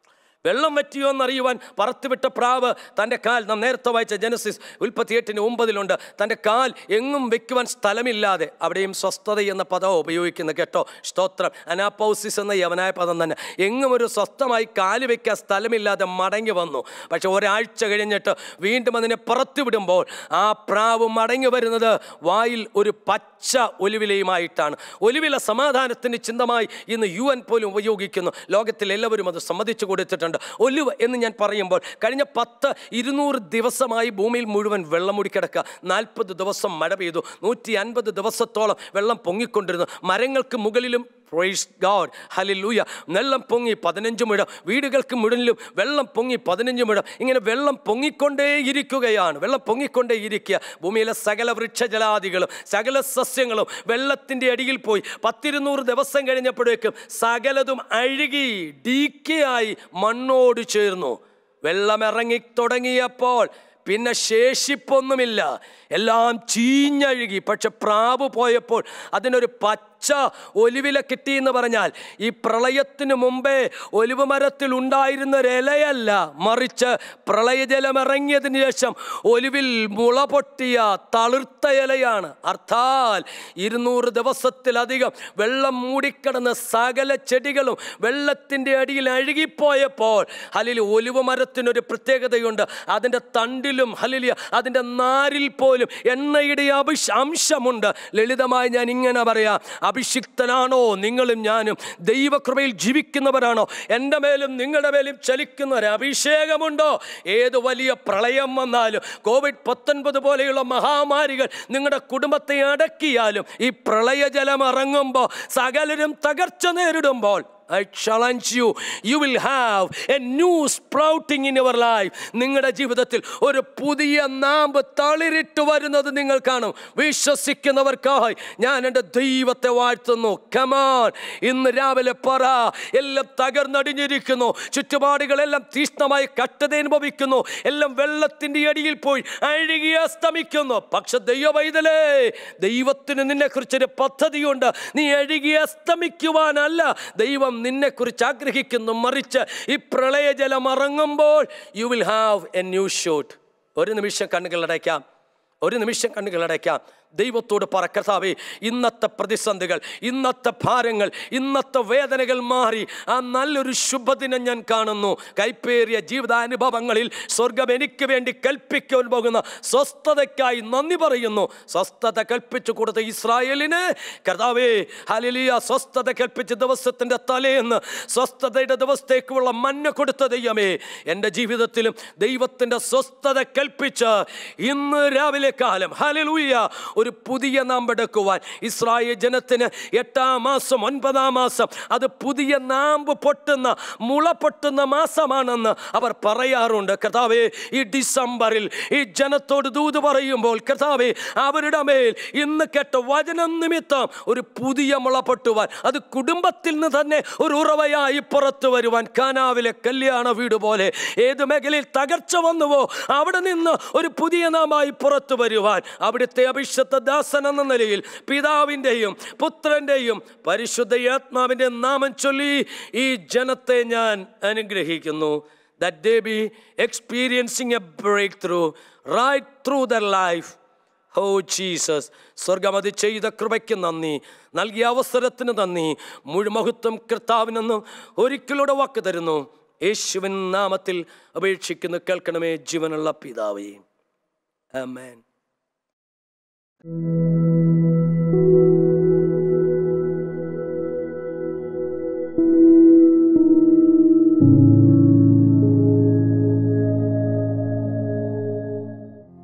വെള്ളം വറ്റിയോ എന്നറിയുവാൻ പറത്തുവിട്ട പ്രാവ് തൻ്റെ കാൽ നാം നേരത്തെ വായിച്ച ജനസിസ് ഉൽപ്പത്തി എട്ടിന് ഒമ്പതിലുണ്ട് തൻ്റെ കാൽ എങ്ങും വെക്കുവാൻ സ്ഥലമില്ലാതെ അവിടെയും സ്വസ്ഥത എന്ന പദം ഉപയോഗിക്കുന്നത് കേട്ടോ സ്തോത്രം അനാപ്പൗസിസ് എന്ന യവനായ പദം തന്നെ എങ്ങും ഒരു സ്വസ്ഥമായി കാല് വെക്കാൻ സ്ഥലമില്ലാതെ മടങ്ങി വന്നു പക്ഷെ ഒരാഴ്ച കഴിഞ്ഞിട്ട് വീണ്ടും അതിനെ പുറത്തു വിടുമ്പോൾ ആ പ്രാവ് മടങ്ങി വരുന്നത് വായിൽ ഒരു പച്ച ഒലിവിലയുമായിട്ടാണ് ഒലിവില സമാധാനത്തിൻ്റെ ചിന്തമായി ഇന്ന് യു എൻ പോലും ഉപയോഗിക്കുന്നു ലോകത്തിൽ എല്ലാവരും അത് സമ്മതിച്ചു കൊടുത്തിട്ടുണ്ട് ഒലിവ് എന്ന് ഞാൻ പറയുമ്പോൾ കഴിഞ്ഞ പത്ത് ഇരുന്നൂറ് ദിവസമായി ഭൂമിയിൽ മുഴുവൻ വെള്ളം മുടിക്കിടക്കുക നാൽപ്പത് ദിവസം മഴ പെയ്തു നൂറ്റി അൻപത് ദിവസത്തോളം വെള്ളം പൊങ്ങിക്കൊണ്ടിരുന്നു മരങ്ങൾക്ക് മുകളിലും പ്രൈസ് ഗാഡ് ഹലിലൂയ വെള്ളം പൊങ്ങി പതിനഞ്ച് മുഴം വീടുകൾക്ക് മുഴുവനിലും വെള്ളം പൊങ്ങി പതിനഞ്ച് മുഴം ഇങ്ങനെ വെള്ളം പൊങ്ങിക്കൊണ്ടേ ഇരിക്കുകയാണ് വെള്ളം പൊങ്ങിക്കൊണ്ടേ ഇരിക്കുക ഭൂമിയിലെ സകല വൃക്ഷജലാദികളും സകല സസ്യങ്ങളും വെള്ളത്തിൻ്റെ അടിയിൽ പോയി പത്തിരുന്നൂറ് ദിവസം കഴിഞ്ഞപ്പോഴേക്കും സകലതും അഴുകി ഡീക്കയായി മണ്ണോട് ചേർന്നു വെള്ളമിറങ്ങി തുടങ്ങിയപ്പോൾ പിന്നെ ശേഷിപ്പൊന്നുമില്ല എല്ലാം ചീഞ്ഞഴുകി പക്ഷെ പ്രാവ് പോയപ്പോൾ അതിനൊരു പച്ച ഒലിവില കിട്ടി എന്ന് പറഞ്ഞാൽ ഈ പ്രളയത്തിന് മുമ്പേ ഒലിവ് മരത്തിൽ ഉണ്ടായിരുന്ന ഒരു ഇലയല്ല മറിച്ച് പ്രളയജലം ഇറങ്ങിയതിന് ശേഷം ഒലിവിൽ മുള പൊട്ടിയ തളിർത്ത ഇലയാണ് അർത്ഥാൽ ഇരുന്നൂറ് ദിവസത്തിലധികം വെള്ളം മൂടിക്കിടന്ന സകല ചെടികളും വെള്ളത്തിൻ്റെ അടിയിൽ അഴുകിപ്പോയപ്പോൾ ഹലിൽ ഒലിവ് മരത്തിനൊരു പ്രത്യേകതയുണ്ട് അതിൻ്റെ തണ്ടിലും ഹലിലിയ അതിൻ്റെ നാരിൽ പോലും എണ്ണയുടെ അഭിഷ അംശമുണ്ട് ലളിതമായി ഞാൻ ഇങ്ങനെ പറയാം അഭിഷിക്തനാണോ നിങ്ങളും ഞാനും ദൈവകൃപയിൽ ജീവിക്കുന്നവരാണോ എൻ്റെ മേലും നിങ്ങളുടെ മേലും ചലിക്കുന്ന ഒരു അഭിഷേകമുണ്ടോ ഏത് വലിയ പ്രളയം വന്നാലും കോവിഡ് പത്തൊൻപത് പോലെയുള്ള മഹാമാരികൾ നിങ്ങളുടെ കുടുംബത്തെ അടക്കിയാലും ഈ പ്രളയജലം ഇറങ്ങുമ്പോൾ സകലരും തകർച്ച നേരിടുമ്പോൾ I challenge you. You will have a new sprouting in your life. നിങ്ങളുടെ ജീവിതത്തിൽ ഒരു പുതിയ നാമ്പ് തളിരിട്ട് വരുന്നത് നിങ്ങൾ കാണും വിശ്വസിക്കുന്നവർക്കായി ഞാൻ എൻ്റെ ദൈവത്തെ വാഴ്ത്തുന്നു കമാൻ ഇന്ന് രാവിലെ പറ എല്ലാം തകർന്നടിഞ്ഞിരിക്കുന്നു ചുറ്റുപാടുകളെല്ലാം തീഷ്ണമായി കട്ടത അനുഭവിക്കുന്നു എല്ലാം വെള്ളത്തിൻ്റെ അടിയിൽ പോയി അഴുകി അസ്തമിക്കുന്നു പക്ഷെ ദൈവവൈതലേ ദൈവത്തിന് നിന്നെ കുറിച്ചൊരു പദ്ധതിയുണ്ട് നീ അഴുകി അസ്തമിക്കുവാനല്ല ദൈവം നിന്നെക്കുറിച്ച് ആഗ്രഹിക്കുന്നു മറിച്ച് ഈ പ്രളയജലം ഇറങ്ങുമ്പോൾ you will have a new shoot ഒരു നിമിഷം കണ്ണുകൾ അടയ്ക്കാം ഒരു നിമിഷം കണ്ണുകൾ അടയ്ക്കാം ദൈവത്തോട് പറ കർത്താവേ ഇന്നത്തെ പ്രതിസന്ധികൾ ഇന്നത്തെ ഭാരങ്ങൾ ഇന്നത്തെ വേദനകൾ മാറി ആ നല്ലൊരു ശുഭദിനം ഞാൻ കാണുന്നു കൈപ്പേറിയ ജീവിതാനുഭവങ്ങളിൽ സ്വർഗം എനിക്ക് വേണ്ടി കൽപ്പിക്കാൻ പോകുന്ന സ്വസ്ഥതയ്ക്കായി നന്ദി പറയുന്നു സ്വസ്ഥത കൽപ്പിച്ചു കൊടുത്ത ഇസ്രായേലിന് കർത്താവേ ഹലിലിയ സ്വസ്ഥത കൽപ്പിച്ച ദിവസത്തിൻ്റെ തലേന്ന് സ്വസ്ഥതയുടെ ദിവസത്തേക്കുള്ള മഞ്ഞ കൊടുത്ത ദൈവമേ എൻ്റെ ജീവിതത്തിലും ദൈവത്തിൻ്റെ സ്വസ്ഥത കൽപ്പിച്ച് ഇന്ന് രാവിലെ കാലം ഹലിലൂയ ഒരു പുതിയ നാമ്പെടുക്കുവാൻ ഇസ്രായേൽ ജനത്തിന് എട്ടാം മാസം ഒൻപതാം മാസം അത് പുതിയ നാമ്പ് പൊട്ടുന്ന മുള പൊട്ടുന്ന മാസമാണെന്ന് അവർ പറയാറുണ്ട് കർത്താവേ ഈ ഡിസംബറിൽ ഈ ജനത്തോട് ദൂത് പറയുമ്പോൾ കർത്താവേ അവരുടെ മേൽ ഇന്ന് കേട്ട വചനം നിമിത്തം ഒരു പുതിയ മുള പൊട്ടുവാൻ അത് കുടുംബത്തിൽ നിന്ന് തന്നെ ഒരു ഉറവയായി പുറത്തു വരുവാൻ കാനാവിലെ കല്യാണ വീട് പോലെ ഏത് മേഖലയിൽ തകർച്ച വന്നുവോ അവിടെ നിന്ന് ഒരു പുതിയ നാമായി പുറത്തു വരുവാൻ അവിടുത്തെ അഭിഷത്ത ദാസൻ എന്ന നിലയിൽ പിതാവിൻ്റെയും പുത്രൻ്റെയും പരിശുദ്ധയാത്മാവിൻ്റെ നാമം ചൊല്ലി ഈ ജനത്തെ ഞാൻ അനുഗ്രഹിക്കുന്നു that they be experiencing a breakthrough right through their life. Oh Jesus സ്വർഗം അത് ചെയ്ത കൃപയ്ക്ക് നന്ദി നൽകിയ അവസരത്തിന് നന്ദി മുഴുമഹത്വം കർത്താവിനെന്ന് ഒരിക്കലൂടെ വാക്ക് തരുന്നു യേശുവിൻ നാമത്തിൽ അപേക്ഷിക്കുന്നു കേൾക്കണമേ ജീവനുള്ള പിതാവേ ആമേൻ